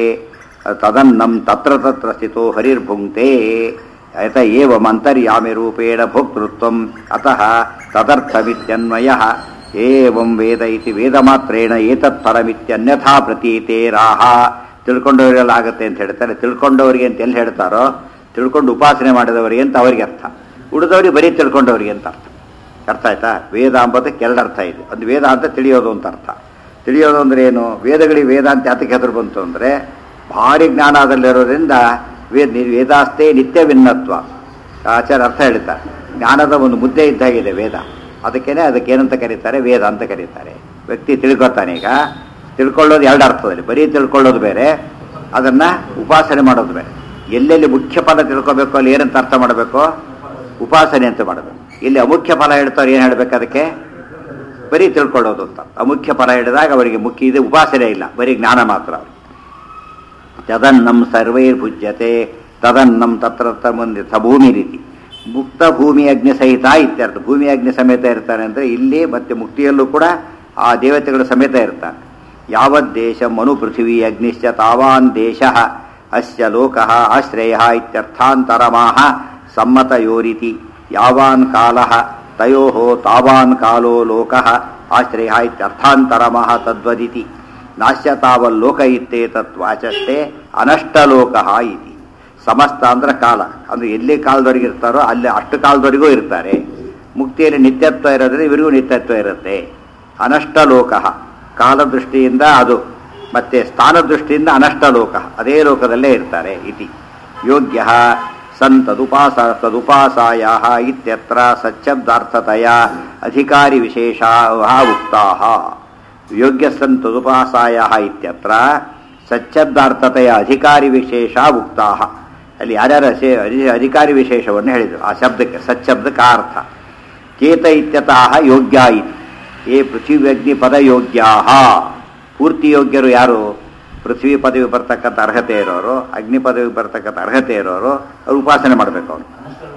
Speaker 1: ತದನ್ನಂ ತತ್ರ ತತ್ರ ಸ್ಥಿತೋ ಹರಿರ್ಭುಂಕ್ತೆ ಯತ ಏವಂ ಅಂತರ್ಯಾಮಿ ರೂಪೇಣ ಭೋಕ್ತೃತ್ವಂ ಅತಃ ತದರ್ಥಮಿತ್ಯನ್ವಯ ಏವಂ ವೇದ ಇತಿ ವೇದ ಮಾತ್ರೇಣ ಏತತ್ ಫಲಮಿತ್ಯನ್ಯಥಾ ಪ್ರತೀತೇರಾಹ ತಿಳ್ಕೊಂಡವರೆಲ್ಲ ಆಗುತ್ತೆ ಅಂತ ಹೇಳ್ತಾರೆ ತಿಳ್ಕೊಂಡವರಿಗೆ ಅಂತ ಎಲ್ಲಿ ಹೇಳ್ತಾರೋ ತಿಳ್ಕೊಂಡು ಉಪಾಸನೆ ಮಾಡಿದವರಿಗೆ ಅಂತ ಅವರಿಗೆ ಅರ್ಥ ಉಳಿದವರಿಗೆ ಬರೀ ತಿಳ್ಕೊಂಡವರಿಗೆ ಅಂತ ಅರ್ಥ ಅರ್ಥ ಆಯ್ತಾ ವೇದ ಅಂಬದಕ್ಕೆ ಎರಡು ಅರ್ಥ ಇದೆ ಒಂದು ವೇದ ಅಂತ ತಿಳಿಯೋದು ಅಂತ ಅರ್ಥ ತಿಳಿಯೋದು ಅಂದ್ರೆ ಏನು ವೇದಗಳಿಗೆ ವೇದ ಅಂತ ಯಾತಕ್ಕೆ ಹೆಸರು ಬಂತು ಅಂದ್ರೆ ಭಾರಿ ಜ್ಞಾನದಲ್ಲಿರೋದ್ರಿಂದ ವೇದ ವೇದಾಸ್ತೆ ನಿತ್ಯ ಭಿನ್ನತ್ವ ಆಚಾರ ಅರ್ಥ ಹೇಳ್ತಾರೆ ಜ್ಞಾನದ ಒಂದು ಮುದ್ದೆ ಇದ್ದಾಗಿದೆ ವೇದ ಅದಕ್ಕೇನೆ ಅದಕ್ಕೆ ಏನಂತ ಕರೀತಾರೆ ವೇದ ಅಂತ ಕರೀತಾರೆ ವ್ಯಕ್ತಿ ತಿಳ್ಕೊತಾನೆ ಈಗ ತಿಳ್ಕೊಳ್ಳೋದು ಎರಡು ಅರ್ಥದಲ್ಲಿ ಬರೀ ತಿಳ್ಕೊಳ್ಳೋದು ಬೇರೆ ಅದನ್ನ ಉಪಾಸನೆ ಮಾಡೋದು ಬೇರೆ ಎಲ್ಲೆಲ್ಲಿ ಮುಖ್ಯ ಪದ ತಿಳ್ಕೊಬೇಕು ಅಲ್ಲಿ ಏನಂತ ಅರ್ಥ ಮಾಡಬೇಕು ಉಪಾಸನೆ ಅಂತ ಮಾಡಬೇಕು ಇಲ್ಲಿ ಅಮುಖ್ಯ ಫಲ ಹೇಳ್ತಾರೆ ಏನು ಹೇಳ್ಬೇಕು ಅದಕ್ಕೆ ಬರೀ ತಿಳ್ಕೊಳ್ಳೋದು ಅಂತ ಅಮುಖ್ಯ ಫಲ ಹೇಳಿದಾಗ ಅವರಿಗೆ ಮುಖ್ಯ ಇದೆ ಉಪಾಸನೆ ಇಲ್ಲ ಬರೀ ಜ್ಞಾನ ಮಾತ್ರ ತದನ್ನಂ ಸರ್ವೈರ್ಭುಜ್ಯತೆ ತದನ್ನಂ ತತ್ರ ತತ್ರ ಮುಂದೆ ಸ ಭೂಮಿ ರೀತಿ ಮುಕ್ತ ಭೂಮಿ ಅಗ್ನಿ ಸಹಿತ ಇತ್ಯರ್ಥ ಭೂಮಿ ಅಗ್ನಿ ಸಮೇತ ಇರ್ತಾನೆ ಅಂದರೆ ಇಲ್ಲಿ ಮತ್ತೆ ಮುಕ್ತಿಯಲ್ಲೂ ಕೂಡ ಆ ದೇವತೆಗಳ ಸಮೇತ ಇರ್ತಾನೆ ಯಾವದ್ ದೇಶ ಮನು ಪೃಥಿವಿ ಅಗ್ನಿಶ್ಚ ತಾವಾನ್ ದೇಶ ಅಸ್ಯ ಲೋಕ ಆಶ್ರಯ ಇತ್ಯರ್ಥಾಂತರಮಾಹ ಸಮ್ಮತಯೋರಿತಿ ಯಾವಾನ್ ಕಾಲ ತಯೋ ತಾವಾನ್ ಕಾಲೋ ಲೋಕ ಆಶ್ರಯ ಇತ್ಯರ್ಥಾಂತರಮಃ ತದ್ವದಿತಿ ನಾಶ್ಯ ತಾವಲ್ಲೋಕ ಇತ್ತೇತತ್ವಾಚಷ್ಟೇ ಅನಷ್ಟಲೋಕ ಇತಿ ಸಮಸ್ತ ಅಂದ್ರೆ ಕಾಲ ಅಂದ್ರೆ ಎಲ್ಲಿ ಕಾಲದವರೆಗೆ ಇರ್ತಾರೋ ಅಲ್ಲಿ ಅಷ್ಟು ಕಾಲದವರೆಗೂ ಇರ್ತಾರೆ ಮುಕ್ತಿಯಲ್ಲಿ ನಿತ್ಯತ್ವ ಇರೋದ್ರೆ ಇವರಿಗೂ ನಿತ್ಯತ್ವ ಇರುತ್ತೆ ಅನಷ್ಟಲೋಕ ಕಾಲ ದೃಷ್ಟಿಯಿಂದ ಅದು ಮತ್ತೆ ಸ್ಥಾನ ದೃಷ್ಟಿಯಿಂದ ಅನಷ್ಟಲೋಕ ಅದೇ ಲೋಕದಲ್ಲೇ ಇರ್ತಾರೆ ಇತಿ ಯೋಗ್ಯ ಸನ್ ತದುಪಾಸ ತದುಪಾಸಾಯ ಇತ್ಯತ್ರ ಸಚ್ಛಬ್ದಾರ್ಥತೆಯ ಅಧಿಕಾರಿ ವಿಶೇಷ ಉಕ್ತಾ ಯೋಗ್ಯ ಸನ್ ತದುಪಾಸಾಯ ಇತ್ಯತ್ರ ಸಚ್ಛಬ್ದಾರ್ಥತೆಯ ಅಧಿಕಾರಿ ವಿಶೇಷ ಉಕ್ತಾ ಅಲ್ಲಿ ಯಾರ್ಯಾರ ಸೇ- ಅಧಿ- ಅಧಿಕಾರಿ ವಿಶೇಷವನ್ನು ಹೇಳಿದರು ಆ ಶಬ್ದಕ್ಕೆ ಸಚ್ಛಬ್ದಕ್ಕೆ ಆ ಅರ್ಥ ಚೇತ ಇತ್ಯತಃ ಯೋಗ್ಯ ಇತಿ ಏ ಪೃಥ್ವಿಯಗ್ನಿ ಪದ ಯೋಗ್ಯಾ ಪೂರ್ತಿ ಯೋಗ್ಯರು ಯಾರು ಪೃಥ್ವಿ ಪದವಿ ಬರ್ತಕ್ಕಂಥ ಅರ್ಹತೆ ಇರೋರು ಅಗ್ನಿ ಪದವಿ ಬರ್ತಕ್ಕಂಥ ಅರ್ಹತೆ ಇರೋರು ಅವ್ರು ಉಪಾಸನೆ ಮಾಡಬೇಕು ಅವರು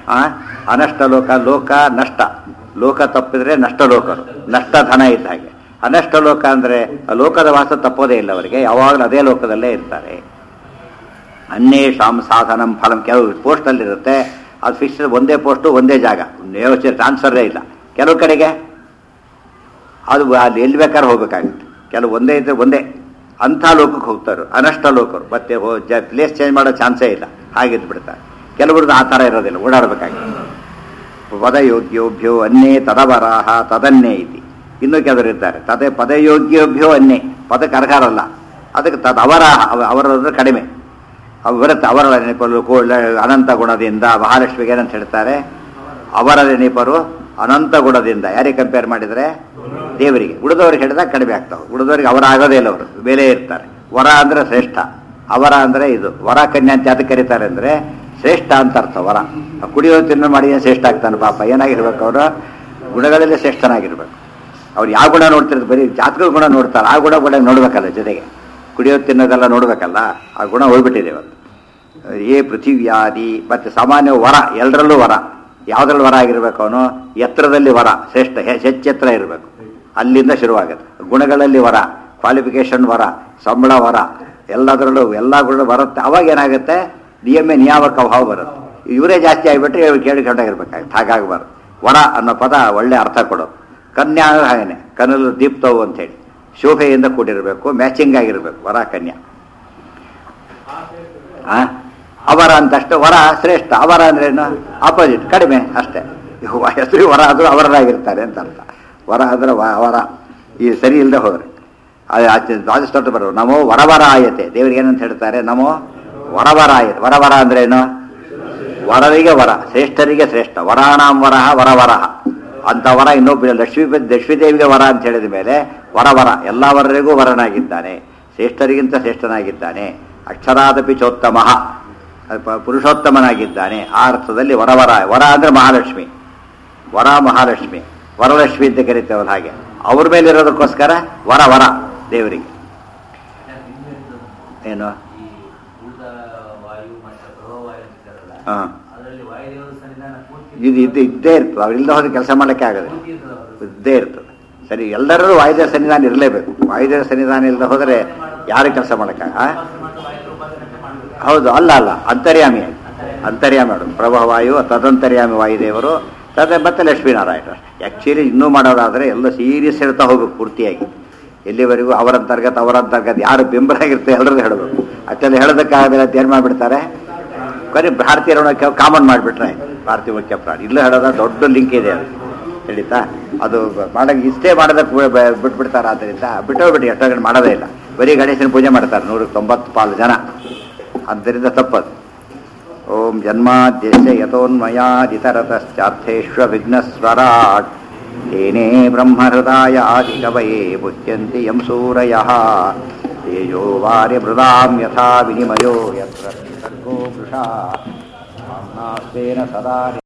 Speaker 1: ಆ ಅನಷ್ಟ ಲೋಕ ಲೋಕ ನಷ್ಟ ಲೋಕ ತಪ್ಪಿದ್ರೆ ನಷ್ಟ ಲೋಕರು ನಷ್ಟ ಧನ ಇದ್ದ ಹಾಗೆ ಅನಷ್ಟ ಲೋಕ ಅಂದ್ರೆ ಆ ಲೋಕದ ವಾಸ ತಪ್ಪೋದೇ ಇಲ್ಲ ಅವರಿಗೆ ಯಾವಾಗಲೂ ಅದೇ ಲೋಕದಲ್ಲೇ ಇರ್ತಾರೆ ಅನ್ಯೇಷಾಂ ಸಾಧನಂ ಫಲಂ ಕೆಲವು ಪೋಸ್ಟಲ್ಲಿರುತ್ತೆ ಅದು ಫಿಕ್ಸ್ ಒಂದೇ ಪೋಸ್ಟು ಒಂದೇ ಜಾಗ ಯೋಚನೆ ಟ್ರಾನ್ಸ್ಫರೇ ಇಲ್ಲ ಕೆಲವು ಕಡೆಗೆ ಅದು ಅಲ್ಲಿ ಎಲ್ಲಿ ಬೇಕಾದ್ರೆ ಹೋಗ್ಬೇಕಾಗುತ್ತೆ ಕೆಲವು ಒಂದೇ ಇದ್ರೆ ಒಂದೇ ಅಂಥ ಲೋಕಕ್ಕೆ ಹೋಗ್ತಾರೆ ಅನಷ್ಟ ಲೋಕರು ಮತ್ತೆ ಹೋ ಜ ಪ್ಲೇಸ್ ಚೇಂಜ್ ಮಾಡೋ ಚಾನ್ಸೇ ಇಲ್ಲ ಹಾಗಿದ್ದು ಬಿಡ್ತಾರೆ ಕೆಲವ್ರದ್ದು ಆ ಥರ ಇರೋದಿಲ್ಲ ಓಡಾಡಬೇಕಾಗುತ್ತೆ ಪದಯೋಗ್ಯೋಭ್ಯೋ ಅನ್ನೇ ತದವರಾಹ ತದನ್ನೇ ಇತಿ ಇನ್ನೂ ಕೆಲವರು ಇರ್ತಾರೆ ತದೇ ಪದಯೋಗ್ಯೋಭ್ಯೋ ಅನ್ನೇ ಪದಕ್ಕೆ ಅರ್ಹರಲ್ಲ ಅದಕ್ಕೆ ತದ್ ಅವರಾಹ ಅವ- ಅವರದ್ದು ಕಡಿಮೆ ಅವು ಬರುತ್ತೆ ಅವರ ನೆನಪಲು ಕೋಳ ಅನಂತ ಗುಣದಿಂದ ಮಹಾಲಕ್ಷ್ಮಿಗೆ ಏನಂತ ಹೇಳ್ತಾರೆ ಅವರ ನೆನಪರು ಅನಂತ ಗುಣದಿಂದ ಯಾರಿಗೆ ಕಂಪೇರ್ ಮಾಡಿದರೆ ದೇವರಿಗೆ ಉಳಿದವ್ರಿಗೆ ಹೇಳಿದಾಗ ಕಡಿಮೆ ಆಗ್ತಾವೆ ಉಳಿದವ್ರಿಗೆ ಅವರ ಆಗೋದೇ ಇಲ್ಲ ಅವರು ಬೇರೆ ಇರ್ತಾರೆ ವರ ಅಂದ್ರೆ ಶ್ರೇಷ್ಠ ಅವರ ಅಂದ್ರೆ ಇದು ವರ ಕನ್ಯಾ ಅಂತ ಯಾತಕ್ಕೆ ಕರೀತಾರೆ ಅಂದ್ರೆ ಶ್ರೇಷ್ಠ ಅಂತ ಅರ್ಥ ವರ ಆ ಕುಡಿಯೋ ತಿನ್ನೋ ಮಾಡಿ ಏನ್ ಶ್ರೇಷ್ಠ ಆಗ್ತಾನೆ ಪಾಪ ಏನಾಗಿರ್ಬೇಕು ಅವರು ಗುಣಗಳಲ್ಲಿ ಶ್ರೇಷ್ಠನಾಗಿರ್ಬೇಕು ಅವ್ರು ಯಾವ ಗುಣ ನೋಡ್ತಿರೋದು ಬರೀ ಜಾತಕ ಗುಣ ನೋಡ್ತಾರೆ ಆ ಗುಣ ಕೂಡ ನೋಡ್ಬೇಕಲ್ಲ ಜೊತೆಗೆ ಕುಡಿಯೋ ತಿನ್ನೋದೆಲ್ಲ ನೋಡ್ಬೇಕಲ್ಲ ಆ ಗುಣ ಹೋಗ್ಬಿಟ್ಟಿದೆ ಇವತ್ತು ಏ ಪೃಥಿವ್ಯಾದಿ ಮತ್ತೆ ಸಾಮಾನ್ಯ ವರ ಎಲ್ಲರಲ್ಲೂ ವರ ಯಾವ್ದ್ರಲ್ಲಿ ವರ ಆಗಿರ್ಬೇಕು ಅವನು ಎತ್ತರದಲ್ಲಿ ವರ ಶ್ರೇಷ್ಠ ಹೆ- ಹೆಚ್ಚೆತ್ತರ ಇರಬೇಕು ಅಲ್ಲಿಂದ ಶುರುವಾಗುತ್ತೆ ಗುಣಗಳಲ್ಲಿ ವರ ಕ್ವಾಲಿಫಿಕೇಶನ್ ವರ ಸಂಬಳ ವರ ಎಲ್ಲದರಲ್ಲೂ ಎಲ್ಲ ಗುಣ ಬರುತ್ತೆ ಅವಾಗ ಏನಾಗುತ್ತೆ ನಿಯಮ ನಿಯಾಮಕ ಭಾವ ಬರುತ್ತೆ ಇವರೇ ಜಾಸ್ತಿ ಆಗಿಬಿಟ್ರೆ ಇವ್ರು ಕೇಳಿಕೊಂಡಾಗಿರ್ಬೇಕಾಗುತ್ತೆ ಹಾಗಾಗಬಾರ್ದು ವರ ಅನ್ನೋ ಪದ ಒಳ್ಳೆ ಅರ್ಥ ಕೊಡೋದು ಕನ್ಯಾ ಅಂದ್ರೆ ಹಾಗೇನೆ ಕನಲು ದೀಪ್ತವು ಅಂತೇಳಿ ಶೋಭೆಯಿಂದ ಕೂಡಿರಬೇಕು ಮ್ಯಾಚಿಂಗ್ ಆಗಿರ್ಬೇಕು ವರ ಕನ್ಯಾ ಆ? ಅವರ ಅಂತಷ್ಟು ವರ ಶ್ರೇಷ್ಠ ಅವರ ಅಂದ್ರೇನು ಆಪೋಸಿಟ್ ಕಡಿಮೆ ಅಷ್ಟೇ ಇವು ಹೆಸರು ವರ ಆದರೂ ಅವರರಾಗಿರ್ತಾರೆ ಅಂತ ಅರ್ಥ ವರ ಅಂದ್ರೆ ವ- ವರ ಈ ಸರಿ ಇಲ್ಲದೆ ಹೋದ್ರೆ ಅದು ಆಚೆ ದ್ವಾದಶೋತ್ತು ಬರೋ ನಮೋ ವರವರ ಆಯತೆ ದೇವರಿಗೆ ಏನಂತ ಹೇಳ್ತಾರೆ ನಮೋ ವರವರ ಆಯತೆ ವರವರ ಅಂದ್ರೇನು ವರರಿಗೆ ವರ ಶ್ರೇಷ್ಠರಿಗೆ ಶ್ರೇಷ್ಠ ವರಾಣಾಂ ವರಹ ವರವರಹ ಅಂತ ವರ ಇನ್ನೊಬ್ಬ ಲಕ್ಷ್ಮೀ ಲಕ್ಷ್ಮೀದೇವಿಗೆ ವರ ಅಂತ ಹೇಳಿದ ಮೇಲೆ ವರವರ ಎಲ್ಲ ವರರಿಗೂ ವರನಾಗಿದ್ದಾನೆ ಶ್ರೇಷ್ಠರಿಗಿಂತ ಶ್ರೇಷ್ಠನಾಗಿದ್ದಾನೆ ಅಕ್ಷರಾದಪಿ ಚೋತ್ತಮ ಪುರುಷೋತ್ತಮನಾಗಿದ್ದಾನೆ ಆ ಅರ್ಥದಲ್ಲಿ ವರವರ ವರ ಅಂದ್ರೆ ಮಹಾಲಕ್ಷ್ಮಿ ವರ ಮಹಾಲಕ್ಷ್ಮಿ ವರಲಕ್ಷ್ಮಿ ಅಂತ ಕರಿತೇವಲ್ಲ ಹಾಗೆ ಅವ್ರ ಮೇಲೆ ಇರೋದಕ್ಕೋಸ್ಕರ ವರ ವರ ದೇವರಿಗೆ ಏನು
Speaker 2: ಈ ಉಳಿದ ವಾಯು ಮತ್ತೆ ಪ್ರಭವಾಯು ಅಂತಿದ್ದಾರಲ್ಲ
Speaker 1: ಹಾ
Speaker 2: ಅದರಲ್ಲಿ ವಾಯುದೇವರ ಸನ್ನಿಧಾನ ಪೂರ್ತಿ
Speaker 1: ಇದು ಇದು ಇದ್ದೇ ಇರ್ತದೆ ಅವ್ರಿಲ್ಲದೆ ಹೋದ್ರೆ ಕೆಲಸ ಮಾಡಲಿಕ್ಕೆ ಆಗೋದಿಲ್ಲ
Speaker 2: ಪೂರ್ತಿ ಇರ್ತದೆ ಅವ್ರದ್ದು.
Speaker 1: ಇದ್ದೇ ಇರ್ತದೆ ಸರಿ ಎಲ್ಲರೂ ವಾಯುದೇವ ಸನ್ನಿಧಾನ ಇರಲೇಬೇಕು ವಾಯುದೇವ ಸನ್ನಿಧಾನ ಇಲ್ಲದೆ ಹೋದರೆ ಯಾರು ಕೆಲಸ ಮಾಡೋಕ್ಕಾಗ
Speaker 2: ಉಪಾಸನೆ ಮಾಡಿ ವಾಯುದೇವರ ಉಪಾಸನೆ ಮಾಡ್ಬೇಕು
Speaker 1: ಹೌದು ಅಲ್ಲ ಅಲ್ಲ ಅಂತರ್ಯಾಮಿ ಅಂತರ್ಯಾಮಿ ಮಾಡು ಪ್ರಭವಾಯು ತದಂತರ್ಯಾಮಿ ವಾಯುದೇವರು ತದ ಮತ್ತೆ ಲಕ್ಷ್ಮೀನಾರಾಯಣ ಆ್ಯಕ್ಚುಲಿ ಇನ್ನೂ ಮಾಡೋದಾದರೆ ಎಲ್ಲ ಸೀರಿಯಸ್ ಹೇಳ್ತಾ ಹೋಗ್ಬೇಕು ಪೂರ್ತಿಯಾಗಿ ಎಲ್ಲಿವರೆಗೂ ಅವರ ಅಂತರ್ಗತ ಅವರ ಅಂತರ್ಗತ ಯಾರು ಬೆಂಬಲಾಗಿರುತ್ತೆ ಎಲ್ಲರದ್ದು ಹೇಳಬೇಕು ಅಷ್ಟೆಲ್ಲ ಹೇಳೋದಕ್ಕಾಗದಿಲ್ಲ ಅಂತ ಏನು ಮಾಡಿಬಿಡ್ತಾರೆ ಬರೀ ಭಾರತೀಯರನ್ನ ಕಾಮನ್ ಮಾಡಿಬಿಟ್ರೆ ಭಾರತೀಯ ಮುಖ್ಯ ಪ್ರಾಣಿ ಇಲ್ಲೂ ಹೇಳೋದ ದೊಡ್ಡ ಲಿಂಕ್ ಇದೆ ಅದು ಹೇಳಿತಾ ಅದು ಮಾಡಕ್ಕೆ ಇಷ್ಟೇ ಮಾಡೋದಕ್ಕೆ ಬಿಟ್ಬಿಡ್ತಾರೆ ಆದ್ದರಿಂದ ಬಿಟ್ಟೋಗ್ಬಿಟ್ಟು ಎಷ್ಟೋ ಮಾಡೋದೇ ಇಲ್ಲ ಬರೀ ಗಣೇಶನ ಪೂಜೆ ಮಾಡ್ತಾರೆ ನೂರಕ್ಕೆ ತೊಂಬತ್ತು ಪಾಲು ಜನ ಆದ್ದರಿಂದ ತಪ್ಪದು ಓಂ ಜನ್ಮಾದ್ಯಸ್ಯ ಯತೋನ್ಮಯಾದಿತರತಶ್ಚಾರ್ಥೇಶ್ವ ವಿಘ್ನಸ್ವರಾಟ್ ತೇನೇ ಬ್ರಹ್ಮಹೃದಾಯ ಆದಿಕವಯೇ ಮುಚ್ಯಂತಿ ಯಂ ಸೂರಯಃ ತೇಜೋ ವಾರ್ಯಮೃದಾಂ ಯಥಾ ವಿನಿಮಯೋ ಯತ್ರ ಸರ್ಗೋ ವೃಷಾ ಸದಾ